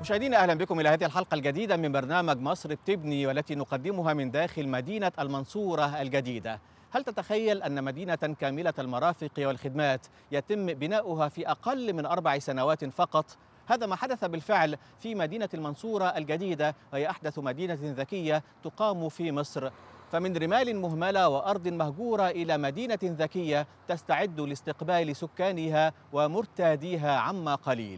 مشاهدينا اهلا بكم الى هذه الحلقه الجديده من برنامج مصر بتبني والتي نقدمها من داخل مدينه المنصوره الجديده. هل تتخيل ان مدينه كامله المرافق والخدمات يتم بناؤها في اقل من اربع سنوات فقط؟ هذا ما حدث بالفعل في مدينه المنصوره الجديده وهي احدث مدينه ذكيه تقام في مصر. فمن رمال مهمله وارض مهجوره الى مدينه ذكيه تستعد لاستقبال سكانها ومرتاديها عما قليل.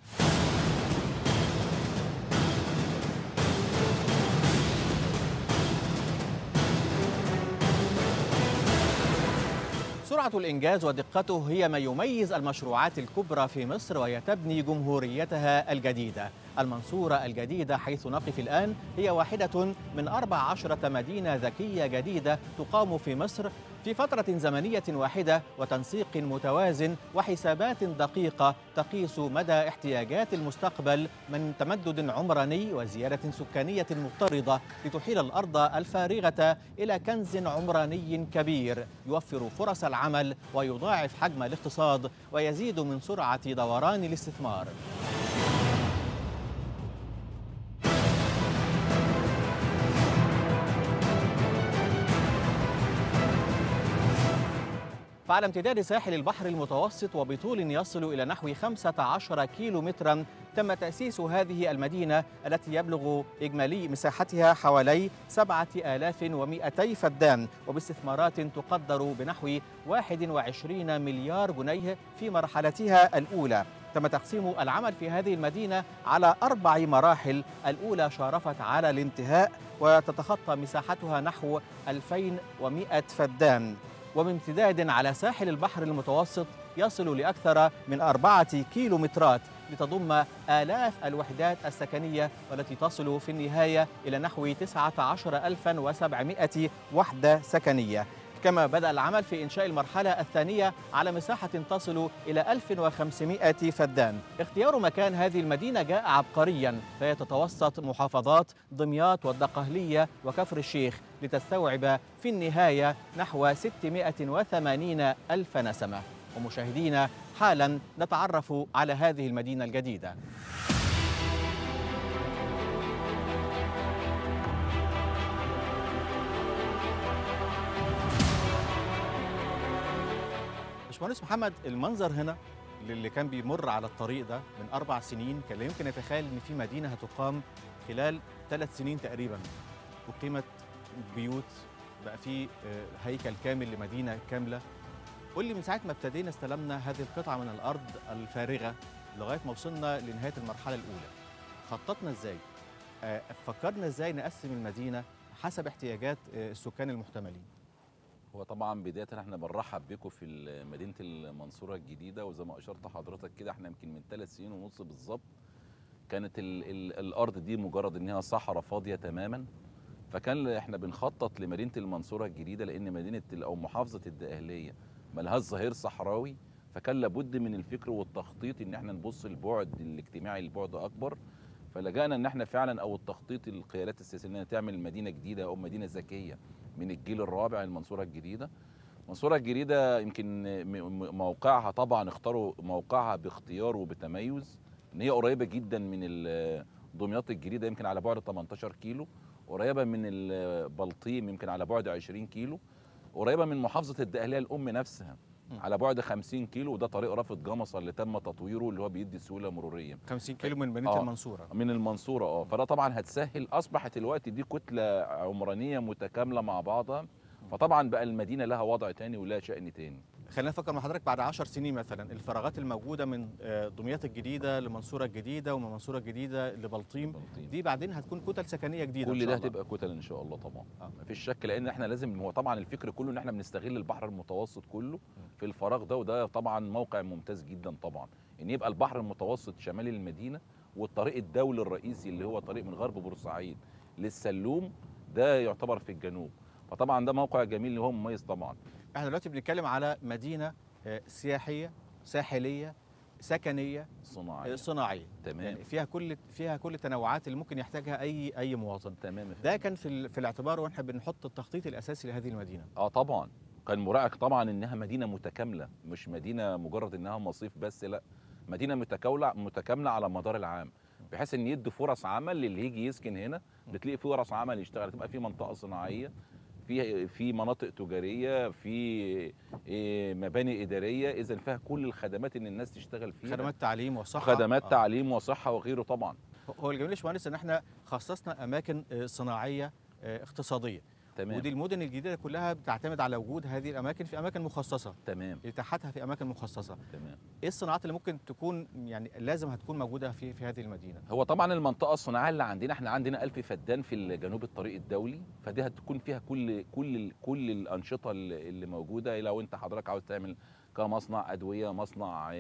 سرعة الإنجاز ودقته هي ما يميز المشروعات الكبرى في مصر وهي تبني جمهوريتها الجديدة المنصورة الجديدة حيث نقف الآن هي واحدة من أربع عشرة مدينة ذكية جديدة تقام في مصر في فترة زمنية واحدة وتنسيق متوازن وحسابات دقيقة تقيس مدى احتياجات المستقبل من تمدد عمراني وزيادة سكانية مضطردة لتحيل الأرض الفارغة إلى كنز عمراني كبير يوفر فرص العمل ويضاعف حجم الاقتصاد ويزيد من سرعة دوران الاستثمار. فعلى امتداد ساحل البحر المتوسط وبطول يصل إلى نحو 15 كيلو مترا تم تأسيس هذه المدينة التي يبلغ إجمالي مساحتها حوالي 7200 فدان وباستثمارات تقدر بنحو 21 مليار جنيه في مرحلتها الأولى تم تقسيم العمل في هذه المدينة على أربع مراحل الأولى شارفت على الانتهاء وتتخطى مساحتها نحو 2100 فدان وبامتداد على ساحل البحر المتوسط يصل لأكثر من أربعة كيلومترات لتضم آلاف الوحدات السكنية والتي تصل في النهاية إلى نحو 19700 وحدة سكنية كما بدأ العمل في إنشاء المرحلة الثانية على مساحة تصل إلى 1500 فدان اختيار مكان هذه المدينة جاء عبقريا فهي تتوسط محافظات دمياط والدقهلية وكفر الشيخ لتستوعب في النهاية نحو 680 ألف نسمة ومشاهدينا حالا نتعرف على هذه المدينة الجديدة باشمهندس محمد المنظر هنا اللي كان بيمر على الطريق ده من اربع سنين كان لا يمكن يتخيل ان في مدينه هتقام خلال ثلاث سنين تقريبا اقيمت بيوت بقى في هيكل كامل لمدينه كامله قول لي من ساعه ما ابتدينا استلمنا هذه القطعه من الارض الفارغه لغايه ما وصلنا لنهايه المرحله الاولى خططنا ازاي فكرنا ازاي نقسم المدينه حسب احتياجات السكان المحتملين هو طبعا بدايه احنا بنرحب بكم في مدينه المنصوره الجديده وزي ما اشرت حضرتك كده احنا يمكن من ثلاث سنين ونص بالظبط كانت ال ال الارض دي مجرد انها صحراء فاضيه تماما فكان احنا بنخطط لمدينه المنصوره الجديده لان مدينه او محافظه الدقهليه ملهاش ظهير صحراوي فكان لابد من الفكر والتخطيط ان احنا نبص البعد الاجتماعي البعد اكبر فلجأنا ان احنا فعلا او التخطيط القيادات السياسيه انها تعمل مدينه جديده او مدينه ذكيه من الجيل الرابع المنصوره الجديده المنصوره الجديده يمكن موقعها طبعا اختاروا موقعها باختيار وبتميز ان هي قريبه جدا من دمياط الجديده يمكن على بعد 18 كيلو قريبه من البلطيم يمكن على بعد 20 كيلو قريبه من محافظه الدقهليه الام نفسها على بعد 50 كيلو وده طريق رافد جمصه اللي تم تطويره اللي هو بيدي سهوله مروريه 50 كيلو من مدينه آه المنصوره من المنصوره اه فده طبعا هتسهل اصبحت الوقت دي كتله عمرانيه متكامله مع بعضها فطبعا بقى المدينه لها وضع تاني ولها شأن تاني خلينا نفكر مع حضرتك بعد 10 سنين مثلا الفراغات الموجوده من دمياط الجديده لمنصوره الجديده ومن منصوره الجديده لبلطيم دي بعدين هتكون كتل سكنيه جديده كل ده هتبقى كتل ان شاء الله طبعا آه. مفيش شك لان احنا لازم هو طبعا الفكر كله ان احنا بنستغل البحر المتوسط كله في الفراغ ده وده طبعا موقع ممتاز جدا طبعا ان يبقى البحر المتوسط شمالي المدينه والطريق الدولي الرئيسي اللي هو طريق من غرب بورسعيد للسلوم ده يعتبر في الجنوب فطبعا ده موقع جميل اللي هو مميز طبعا احنا دلوقتي بنتكلم على مدينه سياحيه ساحليه سكنيه صناعيه صناعيه تمام يعني فيها كل فيها كل التنوعات اللي ممكن يحتاجها اي اي مواطن تمام ده كان في في الاعتبار واحنا بنحط التخطيط الاساسي لهذه المدينه اه طبعا كان مراعي طبعا انها مدينه متكامله مش مدينه مجرد انها مصيف بس لا مدينه متكامله متكامله على مدار العام بحيث ان يدي فرص عمل للي يجي يسكن هنا بتلاقي في فرص عمل يشتغل تبقى في منطقه صناعيه في في مناطق تجاريه في إيه، مباني اداريه اذا فيها كل الخدمات ان الناس تشتغل فيها خدمات تعليم وصحه خدمات آه. تعليم وصحه وغيره طبعا هو الجميل يا باشمهندس ان احنا خصصنا اماكن آه، صناعيه آه، اقتصاديه تمام ودي المدن الجديده كلها بتعتمد على وجود هذه الاماكن في اماكن مخصصه تمام اتاحتها في اماكن مخصصه تمام ايه الصناعات اللي ممكن تكون يعني لازم هتكون موجوده في في هذه المدينه هو طبعا المنطقه الصناعيه اللي عندنا احنا عندنا ألف فدان في جنوب الطريق الدولي فدي هتكون فيها كل كل كل الانشطه اللي اللي موجوده لو انت حضرتك عاوز تعمل كمصنع ادويه مصنع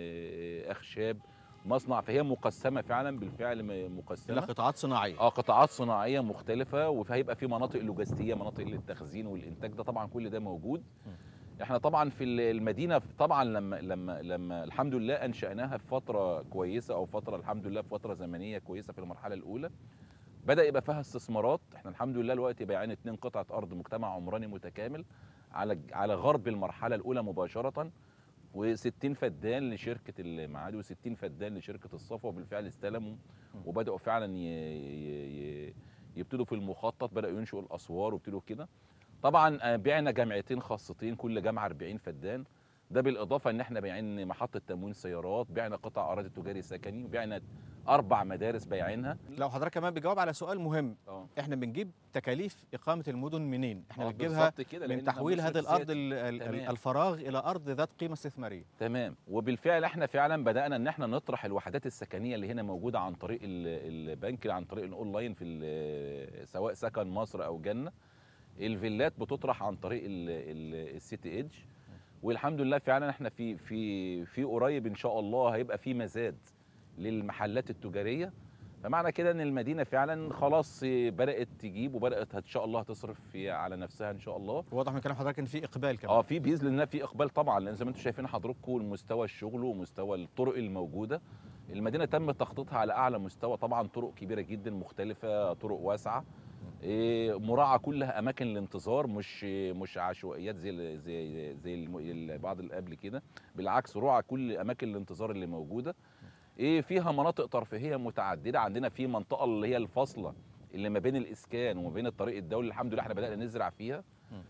آه، اخشاب مصنع فهي مقسمه فعلا بالفعل م- الى مقسمه قطاعات صناعيه اه قطاعات صناعيه مختلفه وهيبقى في مناطق لوجستيه مناطق للتخزين والانتاج ده طبعا كل ده موجود احنا طبعا في ال- المدينه طبعا لما لما لما الحمد لله انشاناها في فتره كويسه او فتره الحمد لله في فتره زمنيه كويسه في المرحله الاولى بدا يبقى فيها استثمارات احنا الحمد لله دلوقتي بايعين اتنين قطعه ارض مجتمع عمراني متكامل على على غرب المرحله الاولى مباشره و60 فدان لشركه المعادي و60 فدان لشركه الصفوه بالفعل استلموا وبداوا فعلا ي... ي... ي... يبتدوا في المخطط بداوا ينشئوا الاسوار وابتدوا كده طبعا آه، بعنا جامعتين خاصتين كل جامعه 40 فدان ده بالاضافه ان احنا بايعين محطه تموين سيارات بعنا قطع اراضي تجاري سكني وبعنا اربع مدارس بايعينها لو حضرتك كمان بتجاوب على سؤال مهم اه احنا بنجيب تكاليف اقامه المدن منين احنا آه، بنجيبها بالظبط كده من لأن تحويل ده هذه مصرف الارض ذاتي. ال- ال- تمام. الفراغ الى ارض ذات قيمه استثماريه تمام وبالفعل احنا فعلا بدانا ان احنا نطرح الوحدات السكنيه اللي هنا موجوده عن طريق ال- البنك عن طريق الاونلاين في ال- سواء سكن مصر او جنه الفيلات بتطرح عن طريق ال- ال- السيتي ايدج والحمد لله فعلا احنا في في في قريب ان شاء الله هيبقى في مزاد للمحلات التجاريه فمعنى كده ان المدينه فعلا خلاص بدات تجيب وبدات ان شاء الله تصرف في على نفسها ان شاء الله واضح من كلام حضرتك ان في اقبال كمان اه في باذن الله في اقبال طبعا لان زي ما انتم شايفين حضراتكم مستوى الشغل ومستوى الطرق الموجوده المدينه تم تخطيطها على اعلى مستوى طبعا طرق كبيره جدا مختلفه طرق واسعه إيه، مراعاه كلها اماكن الانتظار مش مش عشوائيات زي ال- زي زي الم- ال- بعض اللي قبل كده بالعكس راعى كل اماكن الانتظار اللي موجوده ايه فيها مناطق ترفيهيه متعدده عندنا في منطقه اللي هي الفاصله اللي ما بين الاسكان وما بين الطريق الدولي الحمد لله احنا بدانا نزرع فيها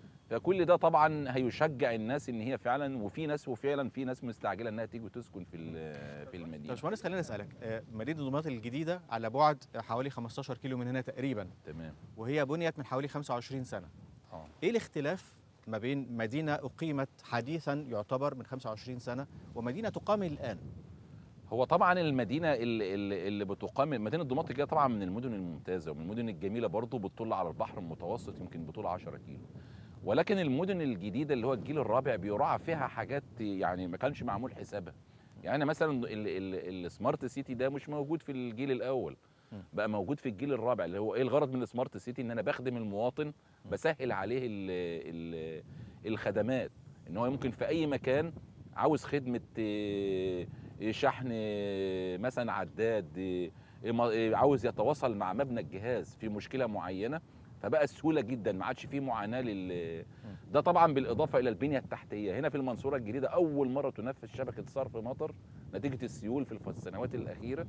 فكل ده طبعا هيشجع الناس ان هي فعلا وفي ناس وفعلا في ناس مستعجله انها تيجي وتسكن في ال- في طب المدينه باشمهندس خليني اسالك آه، مدينه دمياط الجديده على بعد حوالي 15 كيلو من هنا تقريبا تمام وهي بنيت من حوالي 25 سنه اه ايه الاختلاف ما بين مدينه اقيمت حديثا يعتبر من 25 سنه ومدينه تقام الان هو طبعا المدينه اللي, اللي اللي بتقام مدينه دمياط الجديده طبعا من المدن الممتازه ومن المدن الجميله برضه بتطل على البحر المتوسط يمكن بطول 10 كيلو ولكن المدن الجديده اللي هو الجيل الرابع بيراعى فيها حاجات يعني ما كانش معمول حسابها يعني مثلا ال- ال- السمارت سيتي ده مش موجود في الجيل الاول م. بقى موجود في الجيل الرابع اللي هو ايه الغرض من السمارت سيتي ان انا بخدم المواطن بسهل عليه ال ال الخدمات ان هو ممكن في اي مكان عاوز خدمه آه، شحن آه، مثلا عداد آه، م- آه، عاوز يتواصل مع مبنى الجهاز في مشكله معينه فبقى سهوله جدا ما عادش فيه معاناه لل ده طبعا بالاضافه الى البنيه التحتيه هنا في المنصوره الجديده اول مره تنفذ شبكه صرف مطر نتيجه السيول في الف- السنوات الاخيره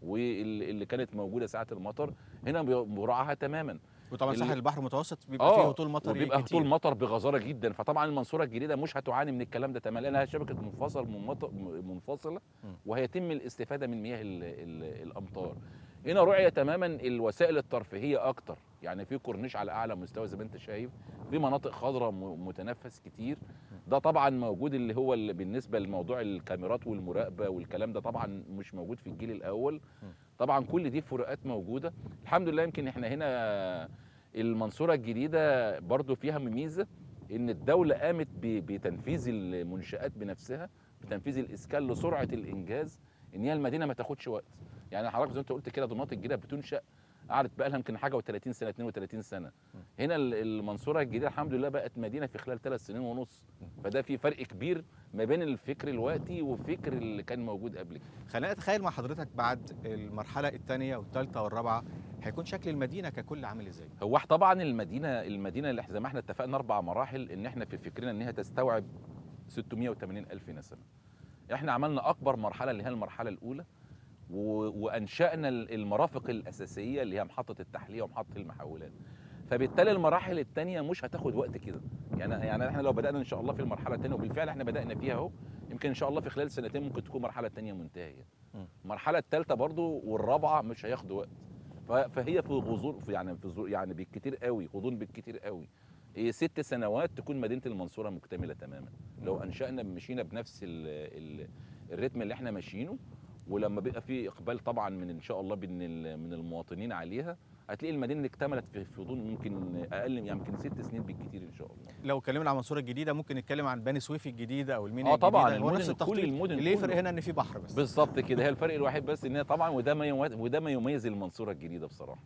واللي كانت موجوده ساعه المطر هنا بي- مراعاها تماما وطبعا ال- ساحل البحر المتوسط بيبقى آه، فيه هطول مطري وبيبقى كتير هطول مطر بغزاره جدا فطبعا المنصوره الجديده مش هتعاني من الكلام ده تماما لانها شبكه منفصل من مط- منفصله م. وهيتم الاستفاده من مياه ال ال الامطار هنا رعي تماما الوسائل الترفيهيه اكتر يعني في كورنيش على اعلى مستوى زي ما انت شايف في مناطق خضراء م- متنفس كتير ده طبعا موجود اللي هو اللي بالنسبه لموضوع الكاميرات والمراقبه والكلام ده طبعا مش موجود في الجيل الاول طبعا كل دي فروقات موجوده الحمد لله يمكن احنا هنا المنصوره الجديده برضو فيها ميزه ان الدوله قامت ب- بتنفيذ المنشات بنفسها بتنفيذ الاسكان لسرعه الانجاز ان هي المدينه ما تاخدش وقت يعني حضرتك زي ما انت قلت كده دمياط الجديده بتنشا قعدت بقى لها يمكن حاجه و30 سنه 32 سنه هنا ال- المنصوره الجديده الحمد لله بقت مدينه في خلال ثلاث سنين ونص فده في فرق كبير ما بين الفكر الوقتي والفكر اللي كان موجود قبل كده خلينا اتخيل مع حضرتك بعد المرحله الثانيه والثالثه والرابعه هيكون شكل المدينه ككل عامل ازاي هو إح- طبعا المدينه المدينه اللي إحنا- زي ما احنا اتفقنا اربع مراحل ان احنا في فكرنا ان هي تستوعب 680 الف نسمه احنا عملنا اكبر مرحله اللي هي المرحله الاولى و- وانشانا ال- المرافق الاساسيه اللي هي محطه التحليه ومحطه المحولات فبالتالي المراحل الثانيه مش هتاخد وقت كده يعني يعني احنا لو بدانا ان شاء الله في المرحله الثانيه وبالفعل احنا بدانا فيها اهو يمكن ان شاء الله في خلال سنتين ممكن تكون المرحله الثانيه منتهيه م. المرحله الثالثه برضو والرابعه مش هياخدوا وقت ف- فهي في غضون في يعني في ظو- يعني بالكتير قوي غضون بالكتير قوي هي ست سنوات تكون مدينه المنصوره مكتمله تماما لو انشانا مشينا بنفس ال ال الريتم اللي احنا ماشيينه ولما بيبقى في اقبال طبعا من ان شاء الله من ال- من المواطنين عليها هتلاقي المدينه اكتملت في في غضون ممكن اقل يعني يمكن ست سنين بالكتير ان شاء الله لو اتكلمنا عن المنصوره الجديده ممكن نتكلم عن بني سويف الجديده او المينا اه طبعا الجديدة. هو المدن- نفس كل التخطيط المدن اللي يفرق كله. هنا ان في بحر بس بالظبط كده هي الفرق الوحيد بس ان هي طبعا وده ما يميز وده ما يميز المنصوره الجديده بصراحه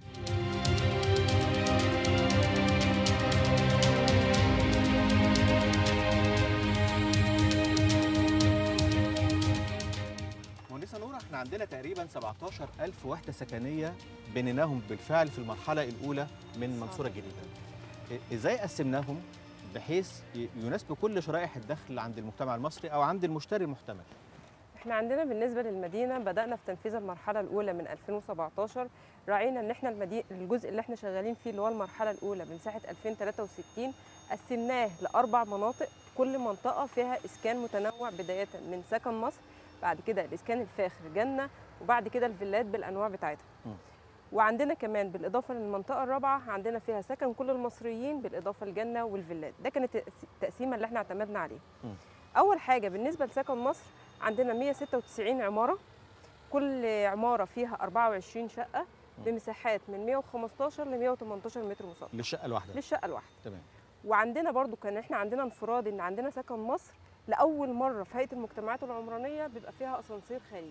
مهندسه نور احنا عندنا تقريبا 17000 وحده سكنيه بنيناهم بالفعل في المرحله الاولى من المنصوره الجديده إ- ازاي قسمناهم بحيث ي- يناسبوا كل شرائح الدخل عند المجتمع المصري او عند المشتري المحتمل احنا عندنا بالنسبه للمدينه بدانا في تنفيذ المرحله الاولى من 2017 راعينا ان احنا المدي... الجزء اللي احنا شغالين فيه اللي هو المرحله الاولى من ساحه 2063 قسمناه لاربع مناطق كل منطقه فيها اسكان متنوع بدايه من سكن مصر بعد كده الاسكان الفاخر جنه وبعد كده الفيلات بالانواع بتاعتها م. وعندنا كمان بالاضافه للمنطقه الرابعه عندنا فيها سكن كل المصريين بالاضافه لجنه والفيلات ده كانت التقس- التقسيمه اللي احنا اعتمدنا عليها م. اول حاجه بالنسبه لسكن مصر عندنا 196 عماره كل عماره فيها 24 شقه بمساحات من 115 ل 118 متر مسطح للشقه الواحده للشقه الواحده تمام وعندنا برضو كان احنا عندنا انفراد ان عندنا سكن مصر لاول مره في هيئه المجتمعات العمرانيه بيبقى فيها اسانسير خارجي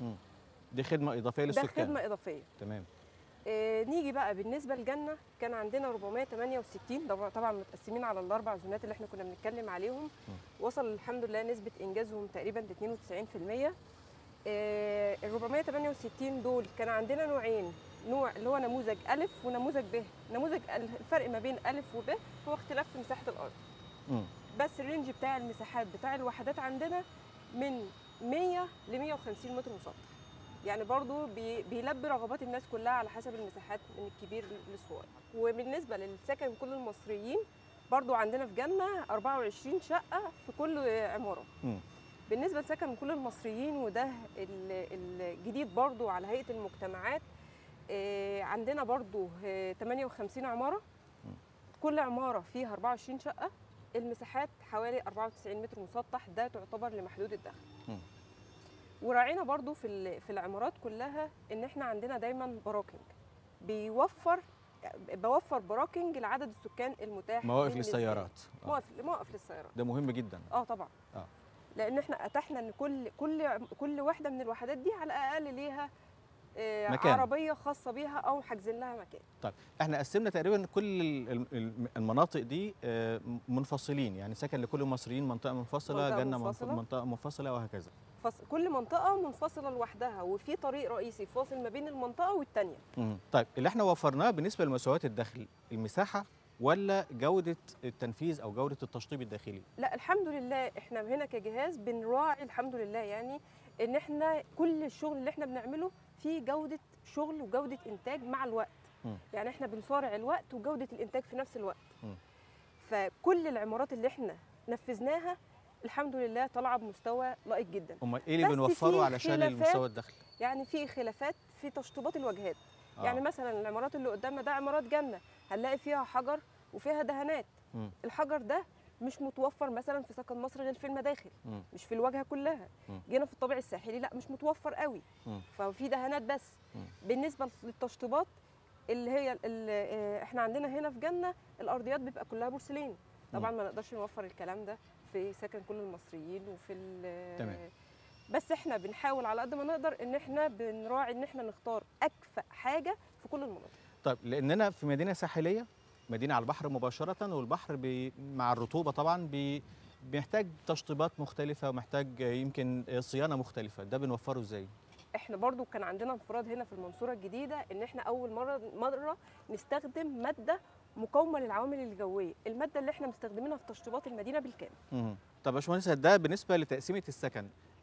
دي خدمه اضافيه ده للسكان خدمه اضافيه تمام آه نيجي بقى بالنسبه للجنه كان عندنا 468 ده طبعا متقسمين على الاربع زونات اللي احنا كنا بنتكلم عليهم وصل الحمد لله نسبه انجازهم تقريبا ل 92% آه ال 468 دول كان عندنا نوعين نوع اللي هو نموذج الف ونموذج ب نموذج ال- الفرق ما بين الف وب هو اختلاف في مساحه الارض مم. بس الرينج بتاع المساحات بتاع الوحدات عندنا من 100 ل 150 متر مسطح يعني برضو بي- بيلبي رغبات الناس كلها على حسب المساحات من الكبير للصغير وبالنسبه للسكن كل المصريين برضو عندنا في جنة 24 شقة في كل عمارة مم. بالنسبة لسكن كل المصريين وده ال- الجديد برضو على هيئة المجتمعات آه، عندنا برضو آه، 58 عمارة كل عمارة فيها 24 شقة المساحات حوالي 94 متر مسطح ده تعتبر لمحدود الدخل مم. وراعينا برضو في ال- في العمارات كلها ان احنا عندنا دايما براكنج بيوفر بوفر براكنج لعدد السكان المتاح مواقف بالنسبة للسيارات آه. مواقف مواقف للسيارات ده مهم جدا اه طبعا آه. لان احنا اتحنا ان كل كل كل واحده من الوحدات دي على الاقل ليها آه، مكان. عربيه خاصه بيها او حاجزين لها مكان طيب احنا قسمنا تقريبا كل ال- ال- المناطق دي آه، منفصلين يعني سكن لكل المصريين منطقه منفصله منطقة جنه منف- منفصلة. منطقه منفصله وهكذا فص... كل منطقه منفصله لوحدها وفي طريق رئيسي فاصل ما بين المنطقه والتانيه مم. طيب اللي احنا وفرناه بالنسبه لمساواه الدخل المساحه ولا جوده التنفيذ او جوده التشطيب الداخلي لا الحمد لله احنا هنا كجهاز بنراعي الحمد لله يعني ان احنا كل الشغل اللي احنا بنعمله فيه جوده شغل وجوده انتاج مع الوقت مم. يعني احنا بنصارع الوقت وجوده الانتاج في نفس الوقت مم. فكل العمارات اللي احنا نفذناها الحمد لله طالعه بمستوى لائق جدا امال ايه اللي بس بنوفره في علشان خلافات المستوى الدخل يعني في خلافات في تشطيبات الواجهات آه. يعني مثلا العمارات اللي قدامنا ده عمارات جنه هنلاقي فيها حجر وفيها دهانات مم. الحجر ده مش متوفر مثلا في سكن مصر غير في المداخل مم. مش في الواجهه كلها مم. جينا في الطابع الساحلي لا مش متوفر قوي مم. ففي دهانات بس مم. بالنسبه للتشطيبات اللي هي ال- آه، احنا عندنا هنا في جنه الارضيات بيبقى كلها بورسلين طبعا ما نقدرش نوفر الكلام ده في سكن كل المصريين وفي ال- تمام. بس احنا بنحاول على قد ما نقدر ان احنا بنراعي ان احنا نختار اكفأ حاجه في كل المناطق طيب لاننا في مدينه ساحليه مدينه على البحر مباشره والبحر بي مع الرطوبه طبعا بي بيحتاج تشطيبات مختلفه ومحتاج يمكن صيانه مختلفه ده بنوفره ازاي احنا برضو كان عندنا انفراد هنا في المنصوره الجديده ان احنا اول مره مره نستخدم ماده مقاومه للعوامل الجويه الماده اللي احنا مستخدمينها في تشطيبات المدينه بالكامل مم. طب يا باشمهندس ده بالنسبه لتقسيمه السكن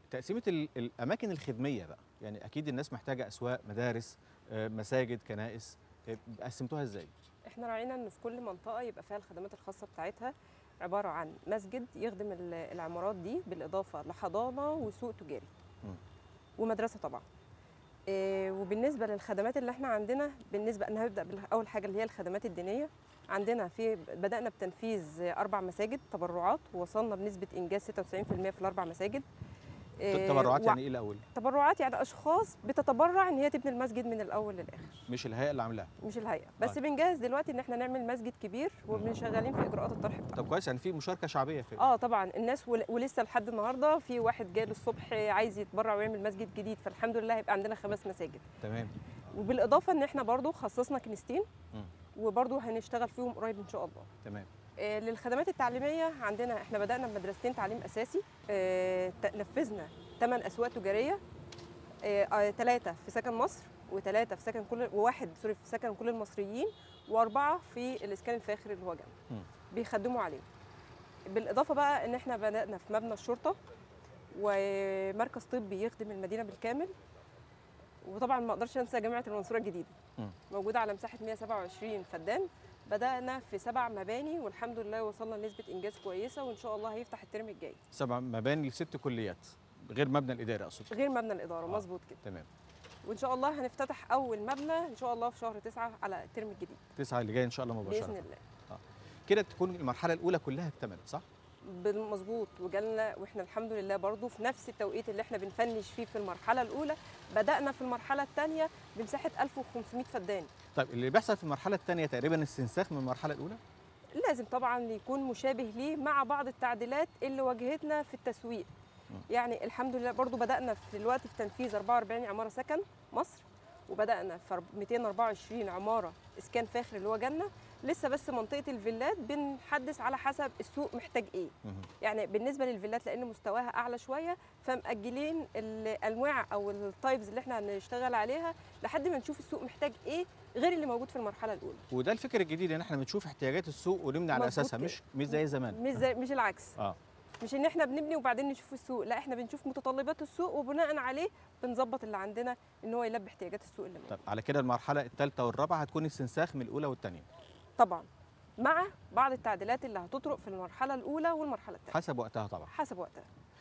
تقسيمه ال- الاماكن الخدميه بقى يعني اكيد الناس محتاجه اسواق مدارس آه، مساجد كنائس آه، قسمتوها ازاي احنا راعينا ان في كل منطقه يبقى فيها الخدمات الخاصه بتاعتها عباره عن مسجد يخدم ال- العمارات دي بالاضافه لحضانه وسوق تجاري مم. ومدرسه طبعا إيه وبالنسبه للخدمات اللي احنا عندنا بالنسبه انا هبدا باول حاجه اللي هي الخدمات الدينيه عندنا في بدانا بتنفيذ اربع مساجد تبرعات ووصلنا بنسبه انجاز 96% في الاربع مساجد إيه، تبرعات وع- يعني ايه الاول تبرعات يعني اشخاص بتتبرع ان هي تبني المسجد من الاول للاخر مش الهيئه اللي عاملاها مش الهيئه بس آه. بنجهز دلوقتي ان احنا نعمل مسجد كبير وبنشغالين في اجراءات الطرح بتاعه طب كويس يعني في مشاركه شعبيه في اه طبعا الناس ول- ولسه لحد النهارده في واحد جاي الصبح عايز يتبرع ويعمل مسجد جديد فالحمد لله هيبقى عندنا خمس مساجد تمام وبالاضافه ان احنا برضو خصصنا كنيستين مم. وبرضو هنشتغل فيهم قريب ان شاء الله تمام آه، للخدمات التعليميه عندنا احنا بدانا بمدرستين تعليم اساسي آه، ت- نفذنا ثمان اسواق تجاريه ثلاثه في سكن مصر وثلاثه في سكن كل وواحد سوري في سكن كل المصريين واربعه في الاسكان الفاخر اللي هو مم. جنب بيخدموا عليه بالاضافه بقى ان احنا بدانا في مبنى الشرطه ومركز طبي يخدم المدينه بالكامل وطبعا ما اقدرش انسى جامعه المنصوره الجديده مم. موجوده على مساحه 127 فدان بدانا في سبع مباني والحمد لله وصلنا لنسبه انجاز كويسه وان شاء الله هيفتح الترم الجاي سبع مباني لست كليات غير مبنى الاداري اقصد غير مبنى الاداره آه. مظبوط كده تمام وان شاء الله هنفتتح اول مبنى ان شاء الله في شهر تسعة على الترم الجديد تسعة اللي جاي ان شاء الله مباشره باذن الله كده تكون المرحله الاولى كلها اكتملت صح مظبوط وجالنا واحنا الحمد لله برضو في نفس التوقيت اللي احنا بنفنش فيه في المرحله الاولى بدانا في المرحله الثانيه بمساحه 1500 فدان طيب اللي بيحصل في المرحله الثانيه تقريبا استنساخ من المرحله الاولى لازم طبعا يكون مشابه ليه مع بعض التعديلات اللي واجهتنا في التسويق م. يعني الحمد لله برضو بدأنا في الوقت في تنفيذ 44 عمارة سكن مصر وبدأنا في 224 عمارة إسكان فاخر اللي هو جنة لسه بس منطقة الفيلات بنحدث على حسب السوق محتاج إيه مهم. يعني بالنسبة للفيلات لأن مستواها أعلى شوية فمأجلين الأنواع أو التايبز اللي احنا هنشتغل عليها لحد ما نشوف السوق محتاج إيه غير اللي موجود في المرحلة الأولى وده الفكر الجديد ان احنا بنشوف احتياجات السوق ونبني على مظبوط اساسها كده. مش مش زي زمان مش زي مش العكس اه مش ان احنا بنبني وبعدين نشوف السوق لا احنا بنشوف متطلبات السوق وبناء عليه بنظبط اللي عندنا ان هو يلبي احتياجات السوق اللي موجود طب على كده المرحله الثالثه والرابعه هتكون استنساخ من الاولى والثانيه طبعا مع بعض التعديلات اللي هتطرق في المرحله الاولى والمرحله الثانيه حسب وقتها طبعا حسب وقتها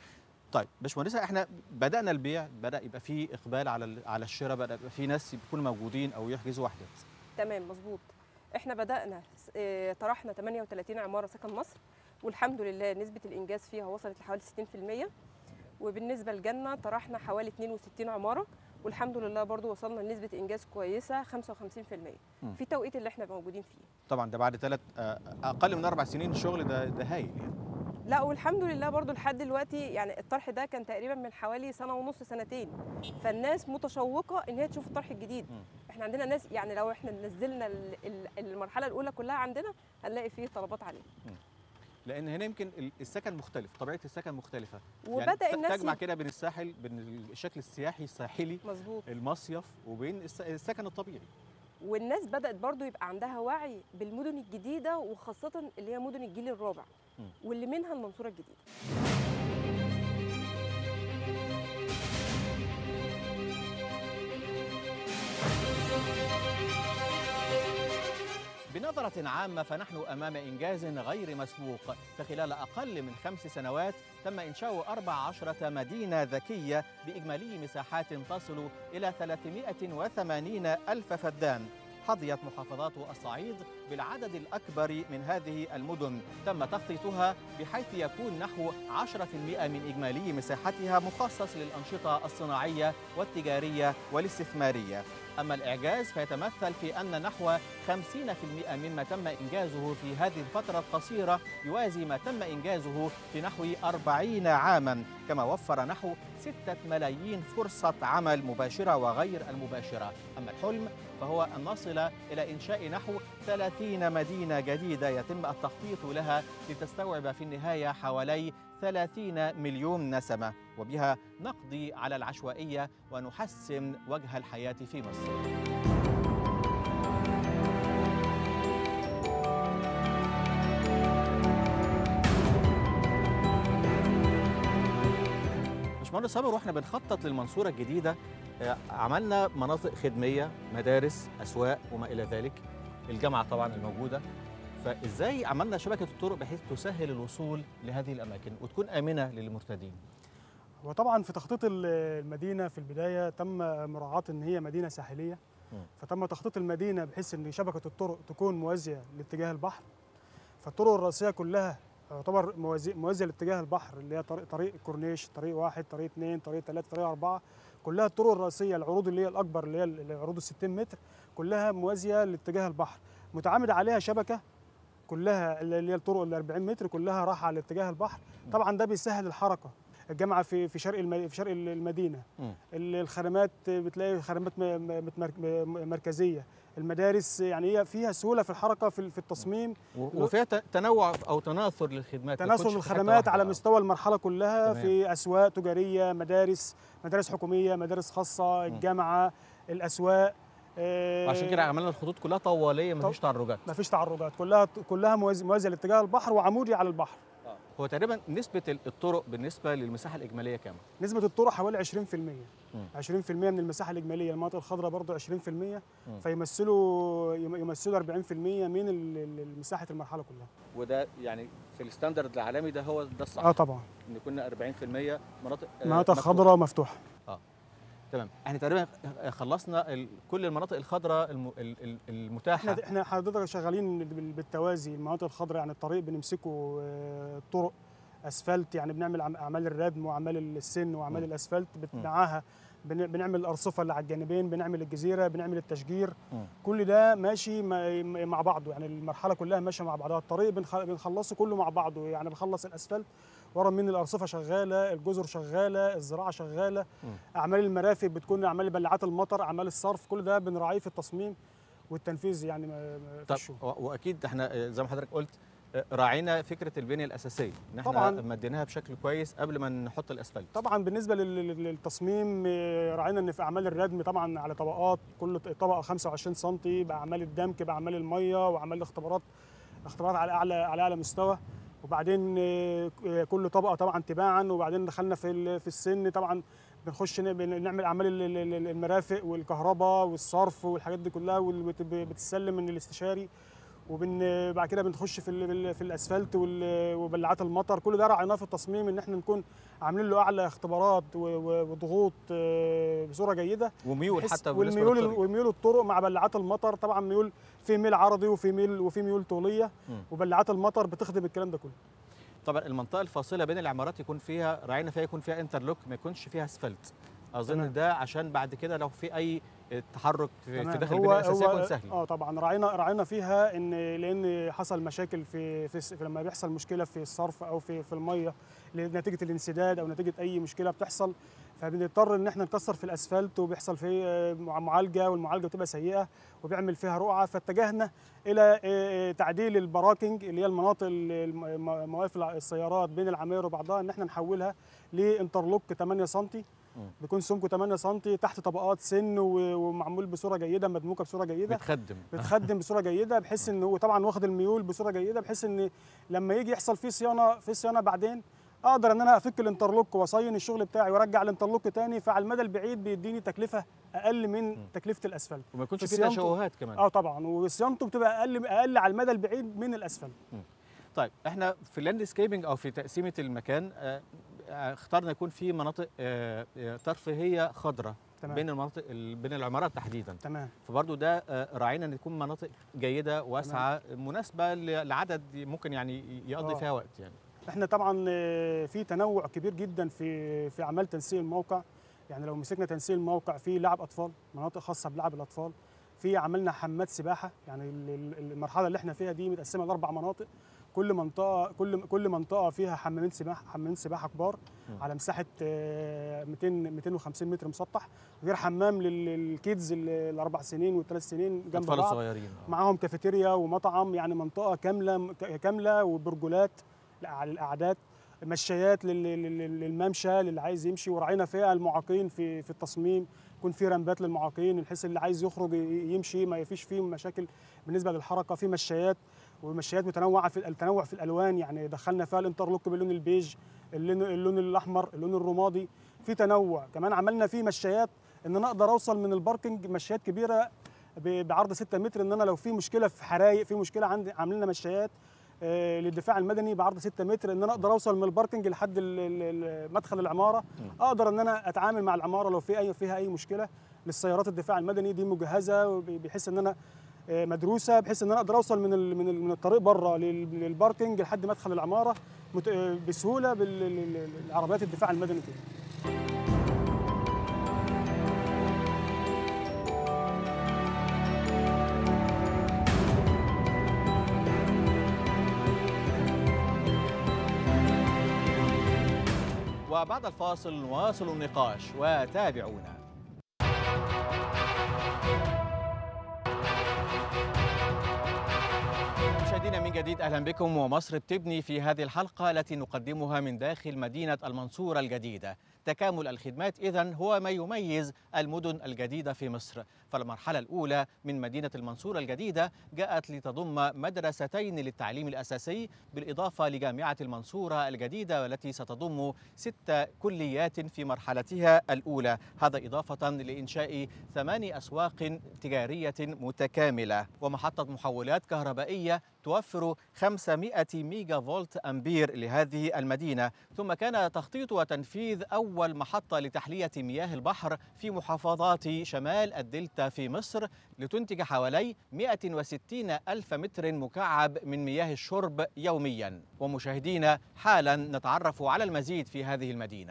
طيب باشمهندسه احنا بدانا البيع بدا يبقى في اقبال على ال- على الشراء بدا يبقى في ناس يكونوا موجودين او يحجزوا وحدات تمام مظبوط احنا بدانا س- اه، طرحنا 38 عماره سكن مصر والحمد لله نسبه الانجاز فيها وصلت لحوالي 60% وبالنسبه لجنه طرحنا حوالي 62 عماره والحمد لله برضو وصلنا لنسبه انجاز كويسه 55% مم. في التوقيت اللي احنا موجودين فيه طبعا ده بعد ثلاث اقل من اربع سنين الشغل ده ده هايل يعني لا والحمد لله برضو لحد دلوقتي يعني الطرح ده كان تقريبا من حوالي سنه ونص سنتين فالناس متشوقه ان هي تشوف الطرح الجديد مم. احنا عندنا ناس يعني لو احنا نزلنا ال- ال- المرحله الاولى كلها عندنا هنلاقي فيه طلبات عليه لان هنا يمكن ال- السكن مختلف طبيعه السكن مختلفه وبدا يعني الناس تجمع ي- كده بين الساحل بين الشكل السياحي الساحلي مظبوط المصيف وبين الس- السكن الطبيعي والناس بدات برضو يبقى عندها وعي بالمدن الجديده وخاصه اللي هي مدن الجيل الرابع مم. واللي منها المنصوره الجديده بنظرة عامة فنحن أمام إنجاز غير مسبوق فخلال أقل من خمس سنوات تم إنشاء 14 مدينة ذكية بإجمالي مساحات تصل إلى 380 ألف فدان حظيت محافظات الصعيد بالعدد الأكبر من هذه المدن تم تخطيطها بحيث يكون نحو 10% من إجمالي مساحتها مخصص للأنشطة الصناعية والتجارية والاستثمارية أما الإعجاز فيتمثل في أن نحو 50% مما تم إنجازه في هذه الفترة القصيرة يوازي ما تم إنجازه في نحو 40 عاما كما وفر نحو 6 ملايين فرصة عمل مباشرة وغير المباشرة أما الحلم فهو أن نصل إلى إنشاء نحو 30 مدينة جديدة يتم التخطيط لها لتستوعب في النهاية حوالي 30 مليون نسمة وبها نقضي على العشوائية ونحسن وجه الحياة في مصر باشمهندس صابر واحنا بنخطط للمنصوره الجديده آه، عملنا مناطق خدميه مدارس اسواق وما الى ذلك الجامعه طبعا الموجوده فازاي عملنا شبكه الطرق بحيث تسهل الوصول لهذه الاماكن وتكون امنه للمرتدين وطبعا في تخطيط ال- المدينه في البدايه تم مراعاه ان هي مدينه ساحليه مم. فتم تخطيط المدينه بحيث ان شبكه الطرق تكون موازيه لاتجاه البحر فالطرق الرئيسيه كلها تعتبر موازي- موازيه لاتجاه البحر اللي هي طريق طريق كورنيش طريق واحد طريق اثنين طريق ثلاثه طريق اربعه كلها الطرق الرئيسيه العروض اللي هي الاكبر اللي هي العروض ال 60 متر كلها موازيه لاتجاه البحر متعامد عليها شبكه كلها اللي هي الطرق ال 40 متر كلها رايحه على اتجاه البحر طبعا ده بيسهل الحركه الجامعه في في شرق الم- في شرق المدينه مم. ال- الخدمات بتلاقي خدمات م- م- متمر- م- مركزيه المدارس يعني هي فيها سهوله في الحركه في في التصميم و- وفيها ت- تنوع او تناثر للخدمات ما تناسب تكونش في حتة الخدمات واحدة. على مستوى المرحله كلها تمام. في اسواق تجاريه مدارس مدارس حكوميه مدارس خاصه الجامعه الاسواق آه، عشان كده عملنا الخطوط كلها طواليه ما فيش تعرجات ما فيش تعرجات كلها كلها موازي- موازيه لاتجاه البحر وعمودي على البحر هو تقريبا نسبه ال- الطرق بالنسبه للمساحه الاجماليه كام نسبة الطرق حوالي 20% 20% من المساحة الإجمالية المناطق الخضراء برضه 20% فيمثلوا يم- يمثلوا 40% من ال- ال- مساحة المرحلة كلها وده يعني في الستاندرد العالمي ده هو ده الصح اه طبعا ان كنا 40% مناطق آه، مناطق مفتوحة. خضراء مفتوحة تمام احنا تقريبا خلصنا ال- كل المناطق الخضراء الم- ال- ال- المتاحه احنا احنا حضرتك شغالين بال- بالتوازي المناطق الخضراء يعني الطريق بنمسكه آه، طرق اسفلت يعني بنعمل عم- اعمال الردم واعمال السن واعمال مم. الاسفلت بت- معاها بن- بنعمل الارصفه اللي على الجانبين بنعمل الجزيره بنعمل التشجير مم. كل ده ماشي م- مع بعضه يعني المرحله كلها ماشيه مع بعضها الطريق بنخ- بنخلصه كله مع بعضه يعني بنخلص الاسفلت ورا من الارصفه شغاله الجزر شغاله الزراعه شغاله مم. اعمال المرافق بتكون اعمال بلعات المطر اعمال الصرف كل ده بنراعيه في التصميم والتنفيذ يعني ما- ما طب فيش و- واكيد احنا آه، زي ما حضرتك قلت آه، راعينا فكره البنيه الاساسيه ان احنا طبعاً. مديناها بشكل كويس قبل ما نحط الاسفلت طبعا بالنسبه لل- لل- للتصميم آه، راعينا ان في اعمال الردم طبعا على طبقات كل طبقه 25 سم باعمال الدمك باعمال الميه واعمال الاختبارات اختبارات على اعلى على اعلى مستوى وبعدين آه، آه، كل طبقه طبعا تباعا وبعدين دخلنا في ال- في السن طبعا بنخش ن- بن- نعمل اعمال ال- ال- ال- المرافق والكهرباء والصرف والحاجات دي كلها وال- بت- بتسلم من الاستشاري وبن بعد كده بنخش في ال- في الاسفلت وال- وبلعات المطر كل ده راعيناه في التصميم ان احنا نكون عاملين له اعلى اختبارات و- و- وضغوط آه، بصوره جيده وميول بحيث- حتى بالنسبه والميول للطريق. وميول الطرق مع بلعات المطر طبعا ميول في ميل عرضي وفي ميل وفي ميول طوليه مم. وبلعات المطر بتخدم الكلام ده كله طبعا المنطقه الفاصله بين العمارات يكون فيها راعينا فيها يكون فيها انترلوك ما يكونش فيها اسفلت اظن تمام. ده عشان بعد كده لو في اي تحرك في, في تمام. داخل هو- البنيه الاساسيه هو- يكون سهل اه طبعا راعينا راعينا فيها ان لان حصل مشاكل في, في, في لما بيحصل مشكله في الصرف او في في الميه نتيجه الانسداد او نتيجه اي مشكله بتحصل فبنضطر ان احنا نكسر في الاسفلت وبيحصل فيه آه، مع- معالجه والمعالجه بتبقى سيئه وبيعمل فيها رقعه فاتجهنا الى آه، تعديل البراكنج اللي هي المناطق ال- الم- مواقف السيارات بين العماير وبعضها ان احنا نحولها لانترلوك 8 سم بيكون سمكه 8 سم تحت طبقات سن و- ومعمول بصوره جيده مدموكه بصوره جيده بتخدم بتخدم بصوره جيده بحيث ان هو طبعا واخد الميول بصوره جيده بحيث ان لما يجي يحصل فيه صيانه في صيانه بعدين اقدر ان انا افك الانترلوك واصين الشغل بتاعي وارجع الانترلوك تاني فعلى المدى البعيد بيديني تكلفه اقل من تكلفه الاسفلت وما يكونش في فيه صيانته- تشوهات كمان اه طبعا وصيانته بتبقى اقل اقل على المدى البعيد من الاسفلت طيب احنا في اللاندسكيبنج او في تقسيمه المكان آه، آه، اخترنا يكون في مناطق آه، آه، ترفيهيه خضراء تمام. بين المناطق ال- بين العمارات تحديدا تمام فبرضه ده آه، راعينا ان تكون مناطق جيده واسعه مناسبه ل- لعدد ممكن يعني يقضي آه. فيها وقت يعني احنا طبعا آه، في تنوع كبير جدا في في اعمال تنسيق الموقع يعني لو مسكنا تنسيق الموقع في لعب اطفال مناطق خاصه بلعب الاطفال في عملنا حمامات سباحه يعني ال- ال- المرحله اللي احنا فيها دي متقسمه لاربع مناطق كل منطقه كل كل منطقه فيها حمامين سباحه حمامين سباحه كبار مم. على مساحه آه، 200 250 متر مسطح غير حمام لل- للكيدز ال- الاربع سنين والثلاث سنين جنب الاطفال بعض الصغيرين آه. معاهم كافيتيريا ومطعم يعني منطقه كامله كامله وبرجولات على الاعداد مشايات لل- لل- للممشى للي عايز يمشي وراعينا فيها المعاقين في في التصميم يكون في رمبات للمعاقين بحيث اللي عايز يخرج ي- يمشي ما فيش فيه مشاكل بالنسبه للحركه في مشايات ومشايات متنوعه في التنوع في الالوان يعني دخلنا فيها الانترلوك باللون البيج اللون, اللون الاحمر اللون الرمادي في تنوع كمان عملنا فيه مشايات ان انا اقدر اوصل من الباركنج مشايات كبيره ب- بعرض 6 متر ان انا لو في مشكله في حرايق في مشكله عندي عاملين لنا مشايات آه، للدفاع المدني بعرض 6 متر ان انا اقدر اوصل من الباركنج لحد ال- ال- ال- مدخل العماره اقدر ان انا اتعامل مع العماره لو في اي فيها اي مشكله للسيارات الدفاع المدني دي مجهزه وب- بحيث ان انا آه، مدروسه بحيث ان انا اقدر اوصل من ال- من ال- من الطريق بره لل- للباركنج لحد مدخل العماره مت- آه، بسهوله بالعربيات الدفاع المدني كده وبعد الفاصل نواصل النقاش وتابعونا مشاهدينا من جديد اهلا بكم ومصر بتبني في هذه الحلقه التي نقدمها من داخل مدينه المنصوره الجديده تكامل الخدمات اذا هو ما يميز المدن الجديده في مصر فالمرحله الاولى من مدينه المنصوره الجديده جاءت لتضم مدرستين للتعليم الاساسي بالاضافه لجامعه المنصوره الجديده والتي ستضم ست كليات في مرحلتها الاولى هذا اضافه لانشاء ثمان اسواق تجاريه متكامله ومحطه محولات كهربائيه توفر 500 ميجا فولت أمبير لهذه المدينة ثم كان تخطيط وتنفيذ أول محطة لتحلية مياه البحر في محافظات شمال الدلتا في مصر لتنتج حوالي 160 ألف متر مكعب من مياه الشرب يوميا ومشاهدينا حالا نتعرف على المزيد في هذه المدينة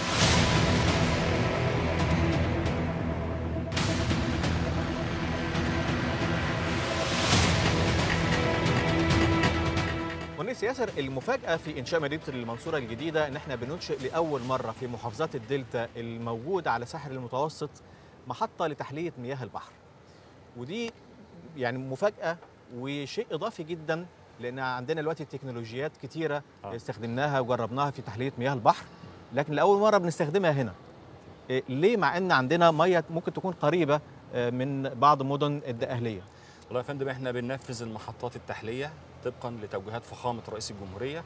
مهندس ياسر المفاجأة في إنشاء مدينة المنصورة الجديدة إن إحنا بننشئ لأول مرة في محافظات الدلتا الموجودة على ساحل المتوسط محطة لتحلية مياه البحر. ودي يعني مفاجأة وشيء إضافي جدا لأن عندنا دلوقتي تكنولوجيات كتيرة آه. استخدمناها وجربناها في تحلية مياه البحر لكن لأول مرة بنستخدمها هنا. إيه، ليه مع إن عندنا مية ممكن تكون قريبة آه، من بعض مدن الدقهلية؟ والله يا فندم احنا بننفذ المحطات التحليه طبقا لتوجيهات فخامه رئيس الجمهوريه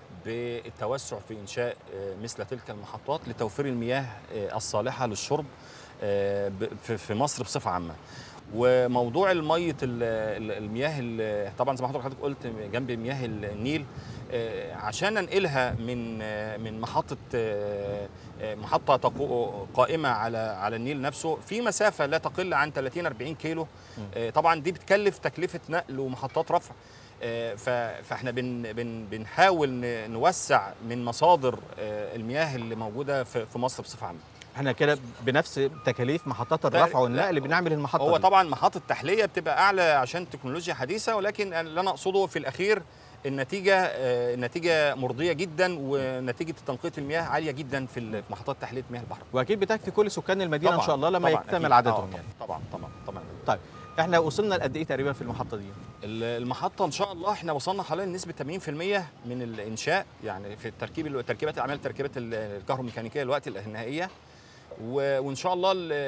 بالتوسع في انشاء آه، مثل تلك المحطات لتوفير المياه آه، الصالحه للشرب آه، ب- في- في مصر بصفه عامه وموضوع الميه ال- ال- المياه ال- طبعا زي ما حضرتك قلت جنب مياه النيل آه، عشان انقلها من آه، من محطه آه، آه، محطه تقو- قائمه على على النيل نفسه في مسافه لا تقل عن 30 40 كيلو آه، طبعا دي بتكلف تكلفه نقل ومحطات رفع آه، ف- فاحنا بن بن بنحاول ن- نوسع من مصادر آه، المياه اللي موجوده في في مصر بصفه عامه احنا كده بنفس تكاليف محطات لا، الرفع والنقل لا. بنعمل المحطة هو دي. طبعا محطه تحليه بتبقى اعلى عشان تكنولوجيا حديثه ولكن اللي انا اقصده في الاخير النتيجه آه، النتيجه مرضيه جدا ونتيجه تنقيه المياه عاليه جدا في ال- في محطات تحليه مياه البحر واكيد بتكفي كل سكان المدينه ان طبعاً، شاء الله لما طبعاً يكتمل أكيد. عددهم آه، يعني طبعا طبعا طبعا طيب احنا وصلنا لقد ايه تقريبا في المحطه دي ال- المحطة إن شاء الله إحنا وصلنا حوالي نسبة 80% من الإنشاء يعني في التركيب تركيبات الأعمال التركيبات ال- الكهروميكانيكية الوقت النهائية و- وإن شاء الله ال-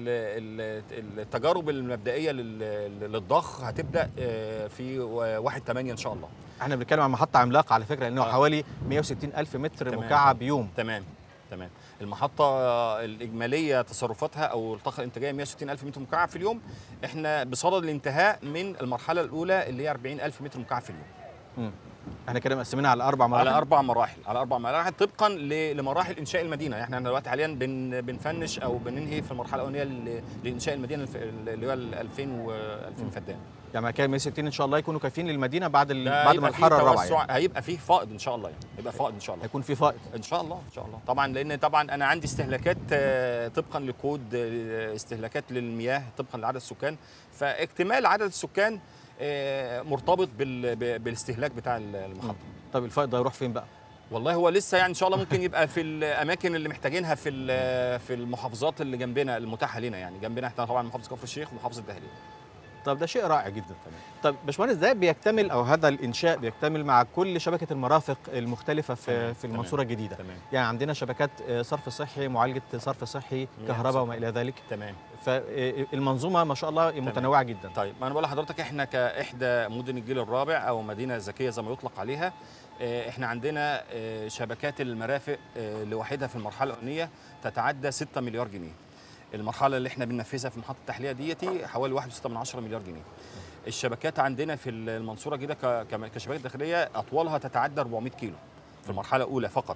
ال- ال- التجارب المبدئية لل- للضخ هتبدأ آه، في 1 8 إن شاء الله احنا بنتكلم عن محطه عملاقه على فكره لانه آه. حوالي 160 الف متر تمام. مكعب يوم تمام تمام المحطة الإجمالية تصرفاتها أو الطاقة الإنتاجية 160 ألف متر مكعب في اليوم إحنا بصدد الانتهاء من المرحلة الأولى اللي هي 40 ألف متر مكعب في اليوم احنا كده مقسمينها على اربع مراحل على اربع مراحل على اربع مراحل طبقا ل- لمراحل انشاء المدينه يعني احنا دلوقتي حاليا بن بنفنش او بننهي في المرحله الاولانيه ل- لانشاء المدينه الف- اللي هو ال 2000 و 2000 فدان يعني كده 160 ان شاء الله يكونوا كافيين للمدينه بعد ال... ده بعد هيبقى ما فيه الحاره الرابعه توسع يعني. هيبقى فيه فائض ان شاء الله يعني هيبقى فائض ان شاء الله هيكون في فائض ان شاء الله ان شاء الله طبعا لان طبعا انا عندي استهلاكات آه، طبقا لكود آه، استهلاكات للمياه طبقا لعدد السكان فاكتمال عدد السكان آه، مرتبط بال- ب- بالاستهلاك بتاع المحطه طب الفائض ده هيروح فين بقى والله هو لسه يعني ان شاء الله ممكن يبقى في الاماكن اللي محتاجينها في ال- في المحافظات اللي جنبنا المتاحه لنا يعني جنبنا احنا طبعا محافظه كفر الشيخ ومحافظه الدهليه طب ده شيء رائع جدا طب باشمهندس ده بيكتمل او هذا الانشاء بيكتمل مع كل شبكه المرافق المختلفه في تمام، في المنصوره الجديده تمام يعني عندنا شبكات آه، صرف صحي معالجه صرف صحي كهرباء وما الى ذلك تمام فالمنظومه ما شاء الله متنوعه جدا طيب ما انا بقول لحضرتك احنا كاحدى مدن الجيل الرابع او مدينه ذكيه زي ما يطلق عليها آه، احنا عندنا آه، شبكات المرافق آه، لوحدها في المرحله الاولانيه تتعدى 6 مليار جنيه المرحله اللي احنا بننفذها في محطه التحليه ديتي حوالي 1.6 مليار جنيه الشبكات عندنا في المنصوره كده ك- كم- كشبكات داخليه اطوالها تتعدى 400 كيلو في المرحله الاولى فقط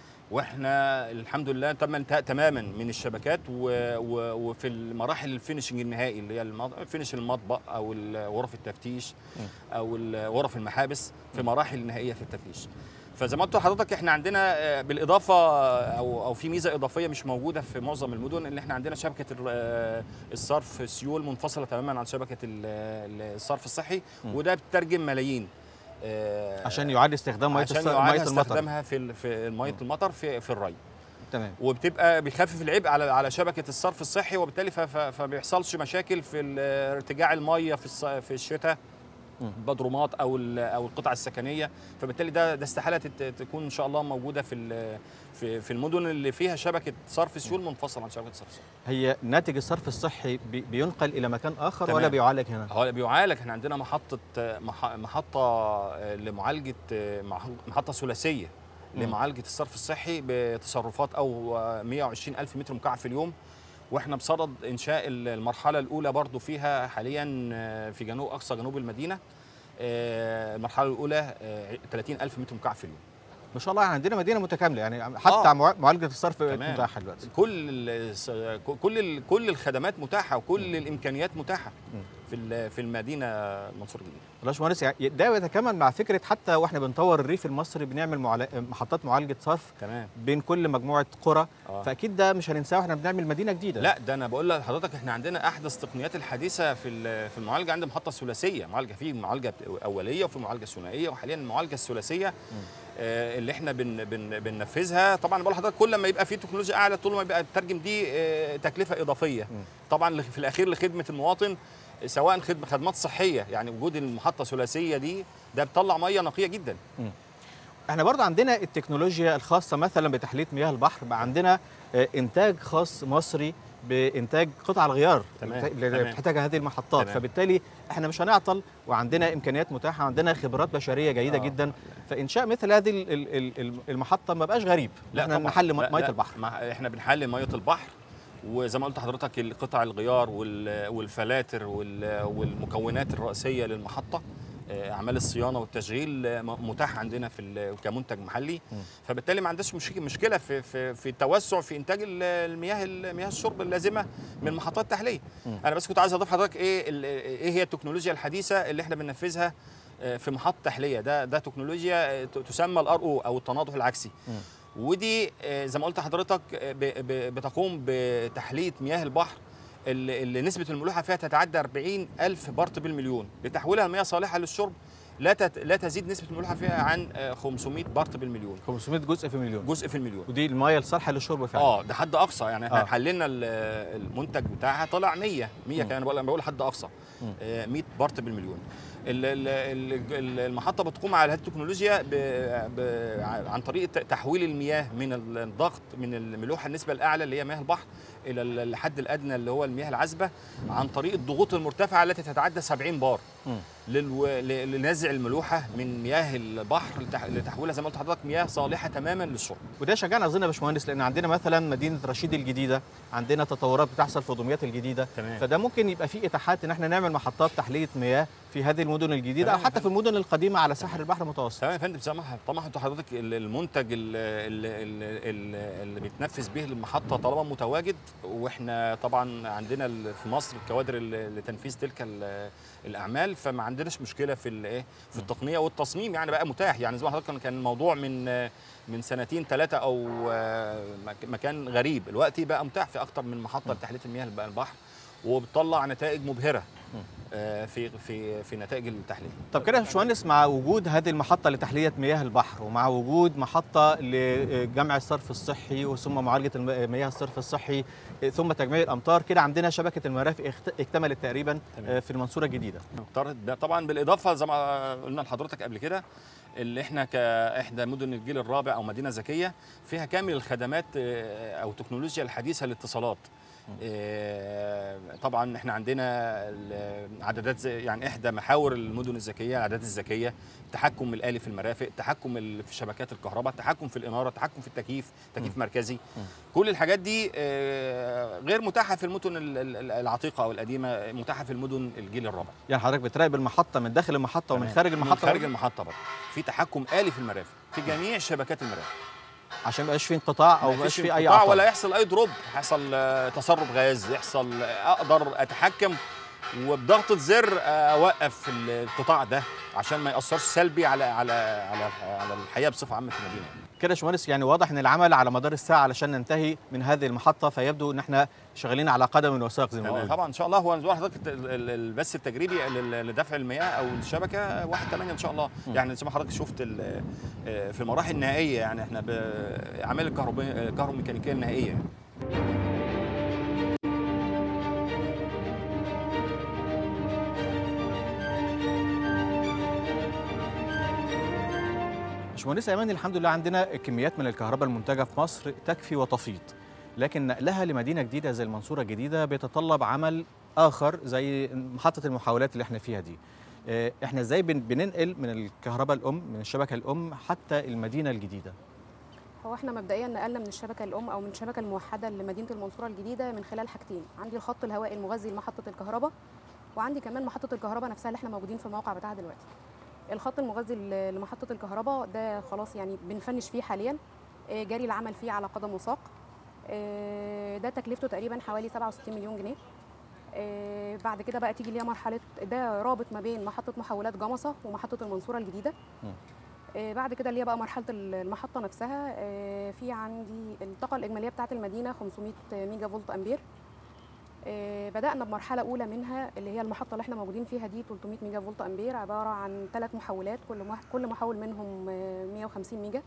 واحنا الحمد لله تم انتهاء تماما من الشبكات و... و... وفي المراحل الفينشنج النهائي اللي هي المط... فينش المطبخ او ال- غرف التفتيش او ال- غرف المحابس في مراحل نهائيه في التفتيش فزي ما قلت لحضرتك احنا عندنا آه، بالاضافه او او في ميزه اضافيه مش موجوده في معظم المدن ان احنا عندنا شبكه ال- آه، الصرف سيول منفصله تماما عن شبكه ال- ال- الصرف الصحي م. وده بتترجم ملايين آه، عشان يعاد استخدام ميه عشان الص- يعاد ميه المطر استخدامها في ال- في ميه المطر في في الري تمام وبتبقى بيخفف العبء على على شبكه الصرف الصحي وبالتالي ف- ف- فبيحصلش مشاكل في ال- ارتجاع الميه في الص- في الشتاء مم. بدرومات او ال- او القطع السكنيه فبالتالي ده ده استحاله تت- تكون ان شاء الله موجوده في ال- في في المدن اللي فيها شبكه صرف سيول منفصله عن شبكه الصرف الصحي هي ناتج الصرف الصحي بي- بينقل الى مكان اخر تمام. ولا بيعالج هنا هو بيعالج احنا عندنا محطه مح- محطه لمعالجه مح- محطه ثلاثيه مم. لمعالجه الصرف الصحي بتصرفات او 120 الف متر مكعب في اليوم واحنا بصدد انشاء المرحله الاولى برضو فيها حاليا في جنوب اقصى جنوب المدينه آه، المرحله الاولى آه، 30 الف متر مكعب في اليوم ما شاء الله يعني عندنا مدينه متكامله يعني حتى آه. مع- معالجه الصرف بقت تمام. متاحه دلوقتي كل ال- كل ال- كل الخدمات متاحه وكل الامكانيات متاحه مم. في ال- في المدينه المنصوره الجديده باشمهندس يعني ده يتكامل مع فكره حتى واحنا بنطور الريف المصري بنعمل معال- محطات معالجه صرف تمام بين كل مجموعه قرى آه. فاكيد ده مش هننساه واحنا بنعمل مدينه جديده لا ده انا بقول لحضرتك احنا عندنا احدث التقنيات الحديثه في ال- في المعالجه عند محطه ثلاثيه معالجه في معالجه اوليه وفي معالجه ثنائيه وحاليا المعالجه الثلاثيه آه اللي احنا بن بن بننفذها طبعا بقول لحضرتك كل ما يبقى في تكنولوجيا اعلى طول ما يبقى الترجم دي آه تكلفه اضافيه طبعا لخ- في الاخير لخدمه المواطن سواء خدمه خدمات صحيه يعني وجود المحطه الثلاثيه دي ده بتطلع ميه نقيه جدا احنا برضه عندنا التكنولوجيا الخاصه مثلا بتحليه مياه البحر بقى عندنا آه، انتاج خاص مصري بانتاج قطع الغيار تمام، اللي تمام. بتحتاجها هذه المحطات تمام. فبالتالي احنا مش هنعطل وعندنا امكانيات متاحه عندنا خبرات بشريه جيده آه. جدا فانشاء مثل هذه ال- ال- ال- المحطه ما بقاش غريب احنا طبعاً. نحل لا، ميه لا، البحر مع- احنا بنحل ميه البحر وزي ما قلت لحضرتك قطع الغيار وال- والفلاتر وال- والمكونات الرئيسيه للمحطه آه، اعمال الصيانه والتشغيل آه، م- متاح عندنا في ال- كمنتج محلي م. فبالتالي ما عندناش مشك- مشكله في في في التوسع في انتاج ال- المياه مياه الشرب اللازمه من محطات التحليه م. انا بس كنت عايز اضيف حضرتك ايه ال- ايه هي التكنولوجيا الحديثه اللي احنا بننفذها آه، في محطه تحليه ده ده تكنولوجيا آه، ت- تسمى الار او او التناضح العكسي ودي آه، زي ما قلت لحضرتك آه، ب- ب- بتقوم بتحليه مياه البحر اللي اللي نسبه الملوحه فيها تتعدى 40 الف بارت بالمليون لتحويلها لمياه صالحه للشرب لا تت... لا تزيد نسبه الملوحه فيها عن آه، 500 بارت بالمليون 500 جزء في مليون جزء في المليون ودي الميه الصالحه للشرب فعلا اه ده حد اقصى يعني احنا آه. حللنا ال- المنتج بتاعها طلع 100 100 مم. كان انا بقول أنا بقول حد اقصى مم. آه، 100 بارت بالمليون ال- ال- ال- المحطه بتقوم على هذه التكنولوجيا ب... ب... عن طريق ت- تحويل المياه من الضغط من الملوحه النسبه الاعلى اللي هي مياه البحر الى ال- الحد الادنى اللي هو المياه العذبه عن طريق الضغوط المرتفعه التي تتعدى 70 بار مم. للو... ل- لنزع الملوحه من مياه البحر لتح... لتحويلها زي ما قلت لحضرتك مياه صالحه تماما للشرب وده شجعنا اظن يا باشمهندس لان عندنا مثلا مدينه رشيد الجديده عندنا تطورات بتحصل في دمياط الجديده تمام فده ممكن يبقى فيه اتاحات ان احنا نعمل محطات تحليه مياه في هذه المدن الجديده او تمام. حتى في المدن القديمه على ساحل البحر المتوسط تمام يا فندم زي ما طبعا انتوا حضرتك ال- المنتج اللي, اللي, اللي بيتنفذ به المحطه طالما متواجد واحنا طبعا عندنا ال- في مصر الكوادر ال- لتنفيذ تلك ال- الاعمال فما عندناش مشكله في الايه في التقنيه والتصميم يعني بقى متاح يعني زي ما حضرتك كان- كان الموضوع من من سنتين ثلاثه او آه، مك- مكان غريب دلوقتي بقى متاح في اكتر من محطه لتحليه المياه الب- البحر وبتطلع نتائج مبهره آه، في في في نتائج التحليه طب كده يا باشمهندس مع وجود هذه المحطه لتحليه مياه البحر ومع وجود محطه لجمع الصرف الصحي وثم معالجه الم- مياه الصرف الصحي ثم تجميع الامطار كده عندنا شبكه المرافق اخت- اكتملت تقريبا تمام. في المنصوره الجديده مقترض ده طبعا بالاضافه زي ما قلنا لحضرتك قبل كده اللي احنا كاحدى مدن الجيل الرابع او مدينه ذكيه فيها كامل الخدمات آه، او تكنولوجيا الحديثه للاتصالات آه، طبعا احنا عندنا ال- عدادات زي يعني احدى محاور المدن الذكيه العدادات الذكيه التحكم الالي في المرافق التحكم ال- في شبكات الكهرباء التحكم في الاناره التحكم في التكييف تكييف مركزي كل الحاجات دي آه، غير متاحه في المدن ال- ال- العتيقه او القديمه متاحه في المدن الجيل الرابع يعني حضرتك بتراقب المحطه من داخل المحطه ومن تمام. خارج من المحطه خارج برضه؟ المحطه برضه في تحكم الي في المرافق في جميع شبكات المرافق عشان ما يبقاش في انقطاع او ما يبقاش فيش في اي انقطاع عطل ولا يحصل اي دروب يحصل آه، تسرب غاز يحصل آه، اقدر اتحكم وبضغطه زر آه، اوقف القطاع ده عشان ما ياثرش سلبي على على على على الحياه بصفه عامه في المدينه كده يا باشمهندس يعني واضح ان العمل على مدار الساعه علشان ننتهي من هذه المحطه فيبدو ان احنا شغالين على قدم وساق زي ما تمام. قلنا طبعا ان شاء الله هو نزول حضرتك ال- ال- البث التجريبي لل- لدفع المياه او الشبكه 1 8 ان شاء الله يعني زي ما حضرتك شفت ال- آه، في المراحل النهائيه يعني احنا باعمال الكهربائيه الكهروميكانيكيه النهائيه يعني. باشمهندس ايمن الحمد لله عندنا كميات من الكهرباء المنتجه في مصر تكفي وتفيض لكن نقلها لمدينه جديده زي المنصوره الجديده بيتطلب عمل اخر زي محطه المحاولات اللي احنا فيها دي آه، احنا ازاي بن- بننقل من الكهرباء الام من الشبكه الام حتى المدينه الجديده هو احنا مبدئيا نقلنا من الشبكه الام او من الشبكه الموحده لمدينه المنصوره الجديده من خلال حاجتين عندي الخط الهوائي المغذي لمحطه الكهرباء وعندي كمان محطه الكهرباء نفسها اللي احنا موجودين في الموقع بتاعها دلوقتي الخط المغذي ل- لمحطه الكهرباء ده خلاص يعني بنفنش فيه حاليا آه، جاري العمل فيه على قدم وساق آه، ده تكلفته تقريبا حوالي 67 مليون جنيه آه، بعد كده بقى تيجي ليها مرحله ده رابط ما بين محطه محولات جمصه ومحطه المنصوره الجديده آه، بعد كده اللي هي بقى مرحله المحطه نفسها آه، في عندي الطاقه الاجماليه بتاعه المدينه 500 ميجا فولت امبير آه، بدانا بمرحله اولى منها اللي هي المحطه اللي احنا موجودين فيها دي 300 ميجا فولت امبير عباره عن ثلاث محولات كل مح- كل محول منهم آه، 150 ميجا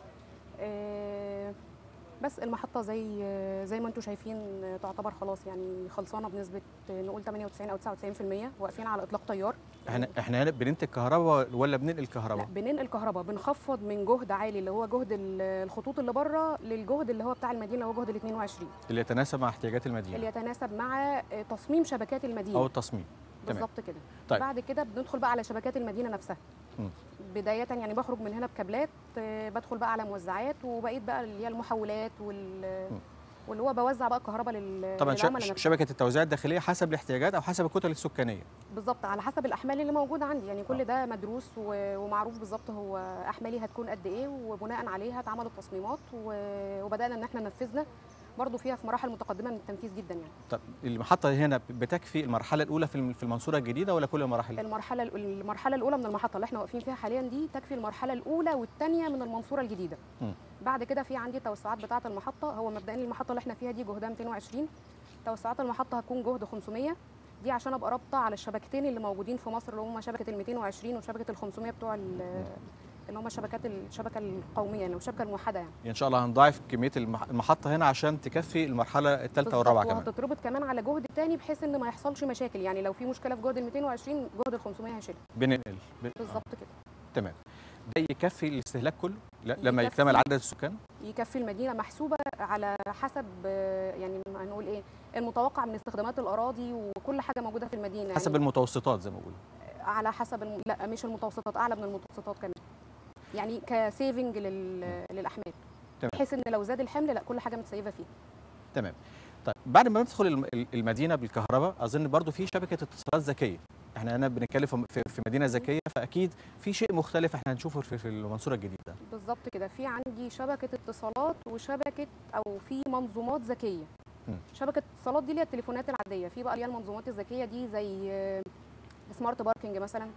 آه، بس المحطه زي آه، زي ما انتم شايفين آه، تعتبر خلاص يعني خلصانه بنسبه آه، نقول 98 او 99% واقفين على اطلاق تيار احنا احنا هنا بننتج كهرباء ولا بننقل لا كهرباء بننقل كهرباء بنخفض من جهد عالي اللي هو جهد ال- الخطوط اللي بره للجهد اللي هو بتاع المدينه اللي هو جهد ال 22 اللي يتناسب مع احتياجات اللي المدينه يتناسب مع آه، تصميم شبكات المدينه او التصميم تمام. بالظبط كده طيب. بعد كده بندخل بقى على شبكات المدينه نفسها مم. بدايه يعني بخرج من هنا بكابلات آه، بدخل بقى على موزعات وبقيت بقى اللي هي المحولات وال مم. واللي هو بوزع بقى الكهرباء لل طبعا ش- للعملاء ش- نفسهم. شبكه التوزيع الداخليه حسب الاحتياجات او حسب الكتل السكانيه بالظبط على حسب الاحمال اللي موجوده عندي يعني كل ده مدروس و- ومعروف بالظبط هو احمالي هتكون قد ايه وبناء عليها اتعملت تصميمات و- وبدانا ان احنا نفذنا برضو فيها في مراحل متقدمه من التنفيذ جدا يعني طب المحطه هنا بتكفي المرحله الاولى في الم- في المنصوره الجديده ولا كل المراحل المرحله المرحله الاولى من المحطه اللي احنا واقفين فيها حاليا دي تكفي المرحله الاولى والثانيه من المنصوره الجديده مم. بعد كده في عندي توسعات بتاعه المحطه هو مبدئيا المحطه اللي احنا فيها دي جهدها 220 توسعات المحطه هتكون جهد 500 دي عشان ابقى رابطه على الشبكتين اللي موجودين في مصر اللي هم شبكه ال 220 وشبكه ال 500 بتوع ال- اللي هم شبكات الشبكه القوميه يعني والشبكه الموحده يعني ان شاء الله هنضاعف كميه المح- المحطه هنا عشان تكفي المرحله الثالثه بالظبط، والرابعه كمان وهتتربط كمان على جهد تاني بحيث ان ما يحصلش مشاكل يعني لو في مشكله في جهد ال 220 جهد ال 500 هيشيلها بننقل ب- بالظبط كده تمام ده يكفي الاستهلاك كله ل- لما يكفي. يكتمل عدد السكان يكفي المدينه محسوبه على حسب آه، يعني هنقول ايه المتوقع من استخدامات الاراضي وكل حاجه موجوده في المدينه حسب يعني المتوسطات زي ما بقول على حسب الم... لا مش المتوسطات اعلى من المتوسطات كمان يعني كسيفنج لل... للاحمال تمام. بحيث ان لو زاد الحمل لا كل حاجه متسيفه فيه تمام طيب بعد ما ندخل الم- ال- المدينه بالكهرباء اظن برضو في شبكه اتصالات ذكيه احنا هنا بنتكلم في- في في مدينه ذكيه فاكيد في شيء مختلف احنا هنشوفه في في المنصوره الجديده بالظبط كده في عندي شبكه اتصالات وشبكه او في منظومات ذكيه م. شبكه اتصالات دي اللي هي التليفونات العاديه في بقى اللي هي المنظومات الذكيه دي زي آه، سمارت باركنج مثلا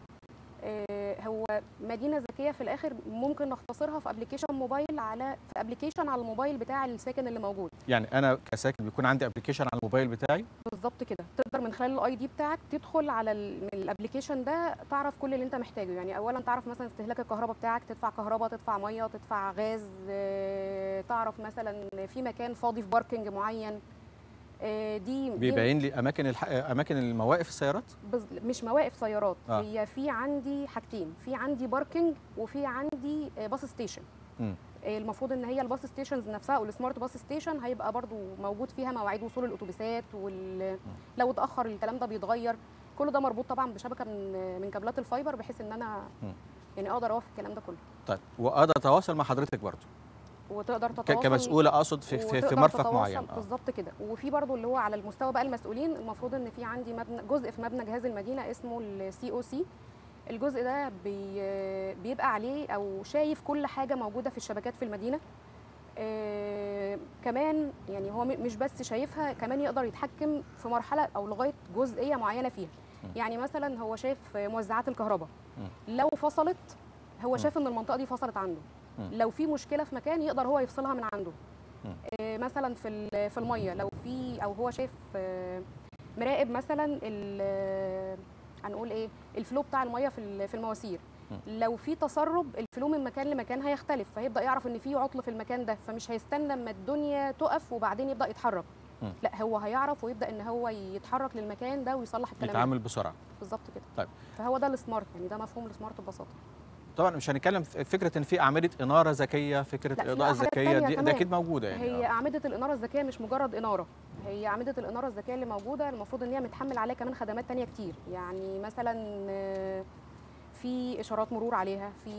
آه، هو مدينه ذكيه في الاخر ممكن نختصرها في ابلكيشن موبايل على في ابلكيشن على الموبايل بتاع الساكن اللي موجود يعني انا كساكن بيكون عندي ابلكيشن على الموبايل بتاعي بالظبط كده تقدر من خلال الاي دي بتاعك تدخل على ال- من الابلكيشن ده تعرف كل اللي انت محتاجه يعني اولا تعرف مثلا استهلاك الكهرباء بتاعك تدفع كهرباء تدفع ميه تدفع غاز آه، تعرف مثلا في مكان فاضي في باركنج معين آه، دي دي بيبين لي اماكن الح... اماكن المواقف السيارات بز- مش مواقف سيارات آه. هي في عندي حاجتين في عندي باركنج وفي عندي آه، باص ستيشن مم. آه، المفروض ان هي الباص ستيشنز نفسها او السمارت باص ستيشن هيبقى برضو موجود فيها مواعيد وصول الاتوبيسات وال... لو اتاخر الكلام ده بيتغير كل ده مربوط طبعا بشبكه من من كابلات الفايبر بحيث ان انا مم. يعني اقدر اوفر الكلام ده كله طيب واقدر اتواصل مع حضرتك برضو وتقدر ك- تتواصل كمسؤوله اقصد في في, في وتقدر مرفق تتواصل معين آه. بالظبط كده وفي برضو اللي هو على المستوى بقى المسؤولين المفروض ان في عندي مبنى جزء في مبنى جهاز المدينه اسمه السي او سي الجزء ده بي بيبقى عليه او شايف كل حاجه موجوده في الشبكات في المدينه آه كمان يعني هو م- مش بس شايفها كمان يقدر يتحكم في مرحله او لغايه جزئيه معينه فيها يعني مثلا هو شايف موزعات الكهرباء لو فصلت هو شايف ان المنطقه دي فصلت عنده مم. لو في مشكله في مكان يقدر هو يفصلها من عنده مم. آه، مثلا في ال- في الميه لو في او هو شايف آه، مراقب مثلا ال- آه، هنقول ايه الفلو بتاع الميه في ال- في المواسير لو في تسرب الفلو من مكان لمكان هيختلف فيبدا يعرف ان في عطل في المكان ده فمش هيستنى اما الدنيا تقف وبعدين يبدا يتحرك مم. لا هو هيعرف ويبدا ان هو يتحرك للمكان ده ويصلح الكلام ده يتعامل بسرعه بالظبط كده طيب. فهو ده السمارت يعني ده مفهوم السمارت ببساطه طبعا مش هنتكلم في فكره ان في اعمده اناره ذكيه فكره لا، في الاضاءه بقى حاجات الذكيه تانية دي ده كمان. اكيد موجوده يعني هي آه. أعمدة الإنارة الذكية مش مجرد إنارة هي أعمدة الإنارة الذكية اللي موجودة المفروض إن هي متحمل عليها كمان خدمات تانية كتير يعني مثلا آه، في إشارات مرور عليها في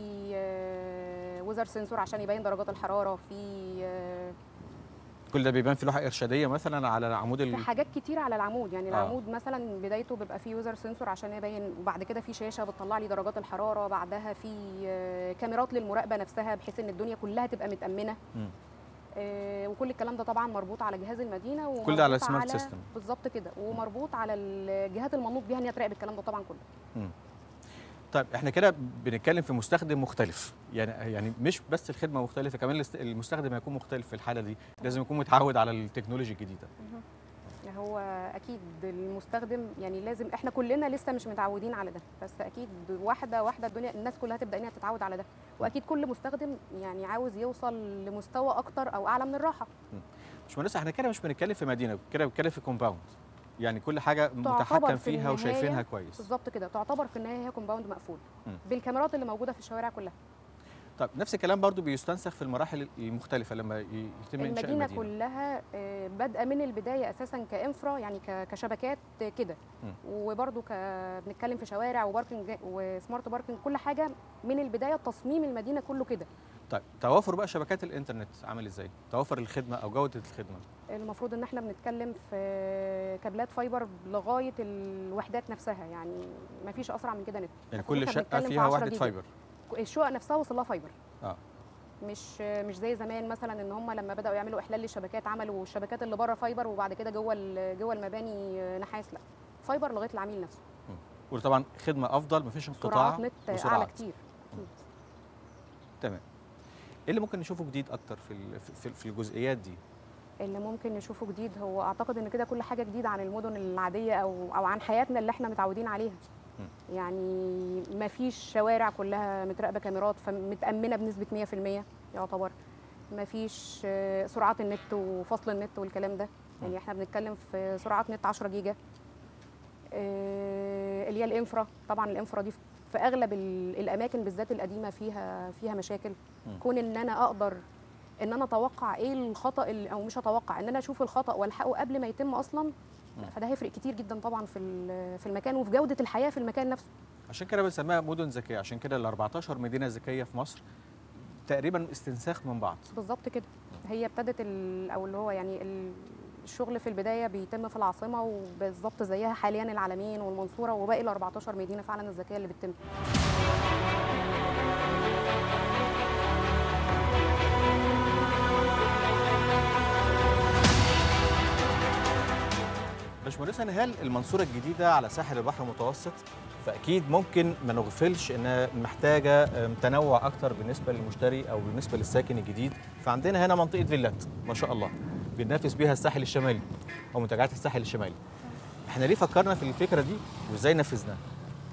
ويزر سنسور عشان يبين درجات الحرارة في آه، كل ده بيبان في لوحه ارشاديه مثلا على عمود في ال... حاجات كتير على العمود يعني آه. العمود مثلا بدايته بيبقى فيه ويزر سنسور عشان يبين وبعد كده في شاشه بتطلع لي درجات الحراره بعدها في آه، كاميرات للمراقبه نفسها بحيث ان الدنيا كلها تبقى متامنه مم. آه، وكل الكلام ده طبعا مربوط على جهاز المدينه كل ده على ومربوط السمارت سيستم. بالظبط كده ومربوط على الجهات المنوط بيها ان هي تراقب الكلام ده طبعا كله طيب احنا كده بنتكلم في مستخدم مختلف يعني يعني مش بس الخدمه مختلفه كمان الاست- المستخدم هيكون مختلف في الحاله دي لازم يكون متعود على التكنولوجيا الجديده هو اكيد المستخدم يعني لازم احنا كلنا لسه مش متعودين على ده بس اكيد واحده واحده الدنيا الناس كلها تبدا انها تتعود على ده واكيد كل مستخدم يعني عاوز يوصل لمستوى اكتر او اعلى من الراحه مش مهندس احنا كده مش بنتكلم في مدينه كده بنتكلم في كومباوند يعني كل حاجه تعتبر متحكم في فيها النهاية وشايفينها كويس بالظبط كده تعتبر في النهايه هي كومباوند مقفول مم. بالكاميرات اللي موجوده في الشوارع كلها طب نفس الكلام برضو بيستنسخ في المراحل المختلفه لما ي- يتم انشاء المدينه المدينه كلها آه، بادئه من البدايه اساسا كانفرا يعني ك- كشبكات كده مم. وبرده ك... بنتكلم في شوارع وباركنج وسمارت باركنج كل حاجه من البدايه تصميم المدينه كله كده طيب توافر بقى شبكات الانترنت عامل ازاي توافر الخدمه او جوده الخدمه المفروض ان احنا بنتكلم في كابلات فايبر لغايه الوحدات نفسها يعني ما فيش اسرع من كده نت يعني المفروض كل إحنا شقه بنتكلم في فيها 10 وحده جيجا. فايبر الشقق نفسها وصل لها فايبر اه مش مش زي زمان مثلا ان هم لما بداوا يعملوا احلال للشبكات عملوا الشبكات اللي بره فايبر وبعد كده جوه ال- جوه المباني نحاس لا فايبر لغايه العميل نفسه وطبعا خدمه افضل مفيش انقطاع سرعات نت اعلى وسرعات. كتير اكيد تمام ايه اللي ممكن نشوفه جديد اكتر في ال- في- في الجزئيات دي اللي ممكن نشوفه جديد هو اعتقد ان كده كل حاجه جديده عن المدن العاديه او او عن حياتنا اللي احنا متعودين عليها يعني ما فيش شوارع كلها متراقبه كاميرات فمتامنه بنسبه 100% يعتبر ما فيش آه، سرعات النت وفصل النت والكلام ده يعني احنا بنتكلم في سرعات نت 10 جيجا آه، اللي هي الانفرا طبعا الانفرا دي في اغلب ال- الاماكن بالذات القديمه فيها فيها مشاكل مم. كون ان انا اقدر ان انا اتوقع ايه الخطا اللي او مش اتوقع ان انا اشوف الخطا والحقه قبل ما يتم اصلا مم. فده هيفرق كتير جدا طبعا في ال- في المكان وفي جوده الحياه في المكان نفسه عشان كده بنسميها مدن ذكيه عشان كده ال 14 مدينه ذكيه في مصر تقريبا استنساخ من بعض بالظبط كده هي ابتدت ال- او اللي هو يعني ال- الشغل في البدايه بيتم في العاصمه وبالظبط زيها حاليا العالمين والمنصوره وباقي ال 14 مدينه فعلا الذكيه اللي بتتم باشمهندس هل المنصوره الجديده على ساحل البحر المتوسط فاكيد ممكن ما نغفلش انها محتاجه أم، تنوع اكتر بالنسبه للمشتري او بالنسبه للساكن الجديد فعندنا هنا منطقه فيلات ما شاء الله بننافس بيها الساحل الشمالي او منتجعات الساحل الشمالي احنا ليه فكرنا في الفكره دي وازاي نفذناها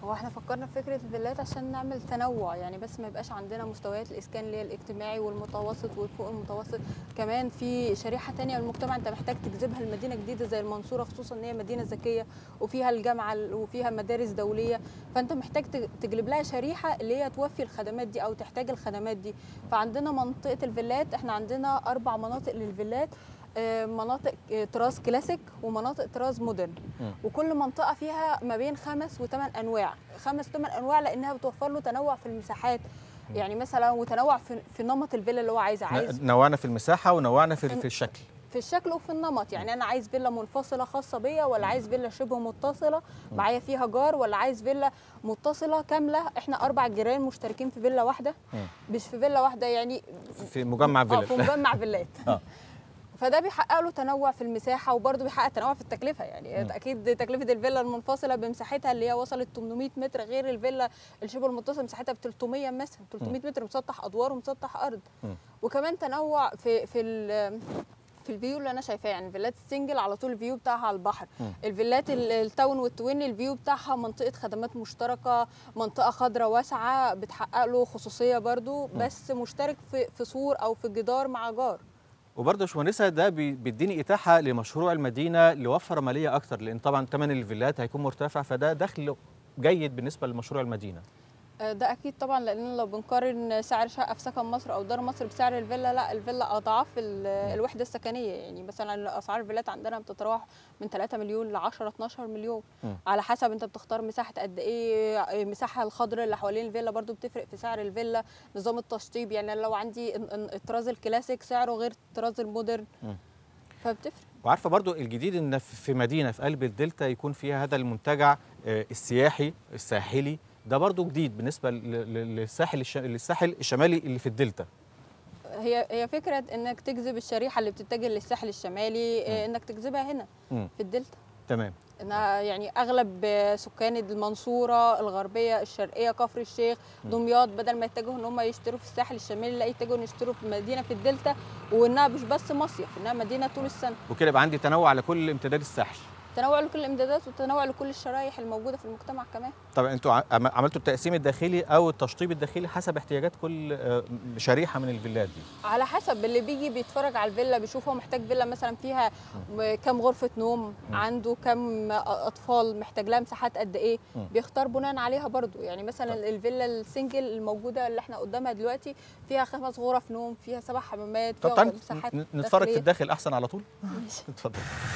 هو احنا فكرنا في فكره الفيلات عشان نعمل تنوع يعني بس ما يبقاش عندنا مستويات الاسكان اللي هي الاجتماعي والمتوسط والفوق المتوسط كمان في شريحه تانية من المجتمع انت محتاج تجذبها لمدينه جديده زي المنصوره خصوصا ان هي مدينه ذكيه وفيها الجامعه ال- وفيها مدارس دوليه فانت محتاج تج- تجلب لها شريحه اللي هي توفي الخدمات دي او تحتاج الخدمات دي فعندنا منطقه الفيلات احنا عندنا اربع مناطق للفيلات آه، مناطق آه، طراز كلاسيك ومناطق طراز مودرن مم. وكل منطقه فيها ما بين خمس وثمان انواع خمس ثمان انواع لانها بتوفر له تنوع في المساحات يعني مثلا وتنوع في, في نمط الفيلا اللي هو عايزه عايز نوعنا في المساحه ونوعنا في في الشكل في الشكل وفي النمط يعني انا عايز فيلا منفصله خاصه بيا ولا عايز فيلا شبه متصله معايا فيها جار ولا عايز فيلا متصله كامله احنا اربع جيران مشتركين في فيلا واحده مم. مش في فيلا واحده يعني في مجمع اه في فيلا مجمع فيلات آه. فده بيحقق له تنوع في المساحه وبرضه بيحقق تنوع في التكلفه يعني مم. اكيد تكلفه الفيلا المنفصله بمساحتها اللي هي وصلت 800 متر غير الفيلا الشبه المتصل مساحتها ب 300 مثلا 300 متر مسطح ادوار ومسطح ارض مم. وكمان تنوع في في ال- في الفيو اللي انا شايفاه يعني فيلات السنجل على طول الفيو بتاعها على البحر مم. الفيلات ال- التاون والتوين الفيو بتاعها منطقه خدمات مشتركه منطقه خضراء واسعه بتحقق له خصوصيه برضو بس مشترك في في سور او في جدار مع جار وبرضه يا باشمهندسه ده بي- بيديني اتاحه لمشروع المدينه لوفر ماليه اكتر لان طبعا ثمن الفيلات هيكون مرتفع فده دخل جيد بالنسبه لمشروع المدينه آه، ده اكيد طبعا لان لو بنقارن سعر شقه في سكن مصر او دار مصر بسعر الفيلا لا الفيلا اضعاف ال- الوحده السكنيه يعني مثلا اسعار الفيلات عندنا بتتراوح من 3 مليون ل 10 12 مليون مم. على حسب انت بتختار مساحه قد ايه آه، المساحه الخضراء اللي حوالين الفيلا برضو بتفرق في سعر الفيلا نظام التشطيب يعني لو عندي ال- ال- الطراز الكلاسيك سعره غير الطراز المودرن مم. فبتفرق وعارفه برضو الجديد ان في مدينه في قلب الدلتا يكون فيها هذا المنتجع آه، السياحي الساحلي ده برضو جديد بالنسبه ل- ل- للساحل الش- للساحل الشمالي اللي في الدلتا هي هي فكره انك تجذب الشريحه اللي بتتجه للساحل الشمالي آه، انك تجذبها هنا مم. في الدلتا تمام انها يعني اغلب سكان المنصوره الغربيه الشرقيه كفر الشيخ دمياط بدل ما يتجهوا ان هم يشتروا في الساحل الشمالي لا يتجهوا ان يشتروا في مدينه في الدلتا وانها مش بس مصيف انها مدينه طول السنه وكده يبقى عندي تنوع على كل امتداد الساحل تنوع لكل الامدادات وتنوع لكل الشرايح الموجوده في المجتمع كمان طبعا انتوا ع- عم- عملتوا التقسيم الداخلي او التشطيب الداخلي حسب احتياجات كل آه، شريحه من الفيلات دي على حسب اللي بيجي بيتفرج على الفيلا بيشوف هو محتاج فيلا مثلا فيها م- كام غرفه نوم عنده كام اطفال محتاج لها مساحات قد ايه مم. بيختار بناء عليها برضو يعني مثلا الفيلا السنجل الموجوده اللي احنا قدامها دلوقتي فيها خمس غرف نوم فيها سبع حمامات طب فيها تعالى مساحات ن- نتفرج في داخلية. الداخل احسن على طول ماشي. اتفضل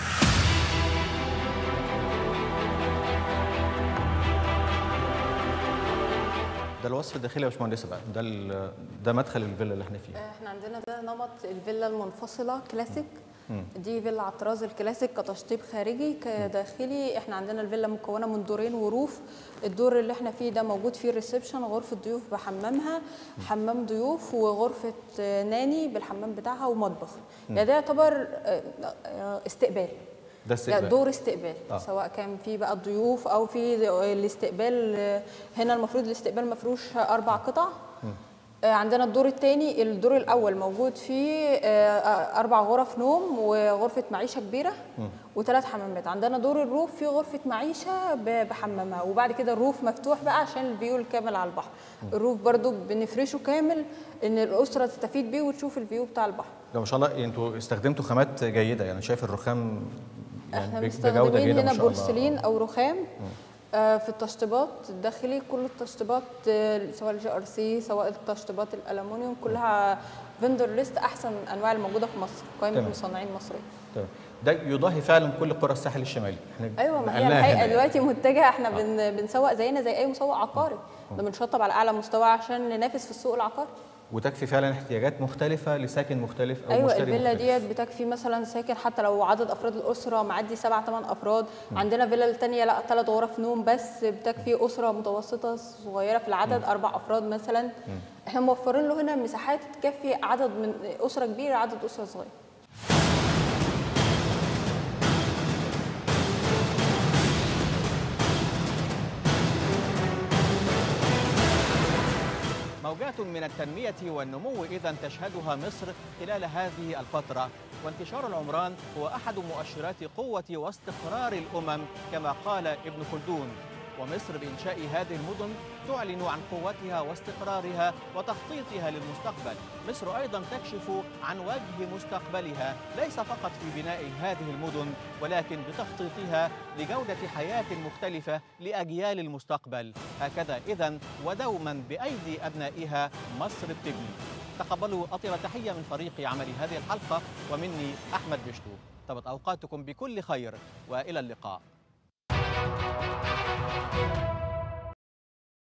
ده الوصف الداخلي يا باشمهندسه بقى ده ال- ده مدخل الفيلا اللي احنا فيه احنا عندنا ده نمط الفيلا المنفصله كلاسيك مم. دي فيلا على الطراز الكلاسيك كتشطيب خارجي كداخلي احنا عندنا الفيلا مكونه من دورين وروف الدور اللي احنا فيه ده موجود فيه الريسبشن غرفه ضيوف بحمامها حمام ضيوف وغرفه آه، ناني بالحمام بتاعها ومطبخ يعني ده يعتبر آه، آه، استقبال ده لا استقبال دور استقبال آه. آه. سواء كان في بقى الضيوف او في الاستقبال آه، هنا المفروض الاستقبال مفروش اربع قطع آه، عندنا الدور الثاني الدور الاول موجود فيه آه، آه، اربع غرف نوم وغرفه معيشه كبيره وثلاث حمامات عندنا دور الروف فيه غرفه معيشه ب- بحمامها وبعد كده الروف مفتوح بقى عشان الفيو الكامل على البحر الروف برضو بنفرشه كامل ان الاسره تستفيد بيه وتشوف الفيو بتاع البحر ده ما شاء الله انتوا استخدمتوا خامات جيده يعني شايف الرخام احنا يعني بج- مستخدمين جيدة ما هنا شاء الله. بورسلين او رخام آه، في التشطيبات الداخلي كل التشطيبات آه، سواء الجي ار سي سواء التشطيبات الالومنيوم كلها فيندور ليست احسن انواع الموجوده في مصر قائمه تمام. مصنعين مصريه تمام. ده يضاهي فعلا كل قرى الساحل الشمالي احنا ايوه ما هي نقلناها الحقيقه هنا. دلوقتي متجهه احنا بن بنسوق زينا زي اي مسوق عقاري ده بنشطب على اعلى مستوى عشان ننافس في السوق العقاري وتكفي فعلا احتياجات مختلفه لساكن مختلف او ايوه مشتري الفيلا مختلف. ديت بتكفي مثلا ساكن حتى لو عدد افراد الاسره معدي سبع ثمان افراد عندنا فيلا التانية لا ثلاث غرف نوم بس بتكفي اسره متوسطه صغيره في العدد اربع افراد مثلا احنا موفرين له هنا مساحات تكفي عدد من اسره كبيره عدد اسره صغير موجات من التنمية والنمو إذا تشهدها مصر خلال هذه الفترة وانتشار العمران هو أحد مؤشرات قوة واستقرار الأمم كما قال ابن خلدون ومصر بإنشاء هذه المدن تعلن عن قوتها واستقرارها وتخطيطها للمستقبل مصر أيضا تكشف عن وجه مستقبلها ليس فقط في بناء هذه المدن ولكن بتخطيطها لجودة حياة مختلفة لأجيال المستقبل هكذا إذا ودوما بأيدي أبنائها مصر بتبني تقبلوا أطيب تحية من فريق عمل هذه الحلقة ومني أحمد بشتو طبت أوقاتكم بكل خير وإلى اللقاء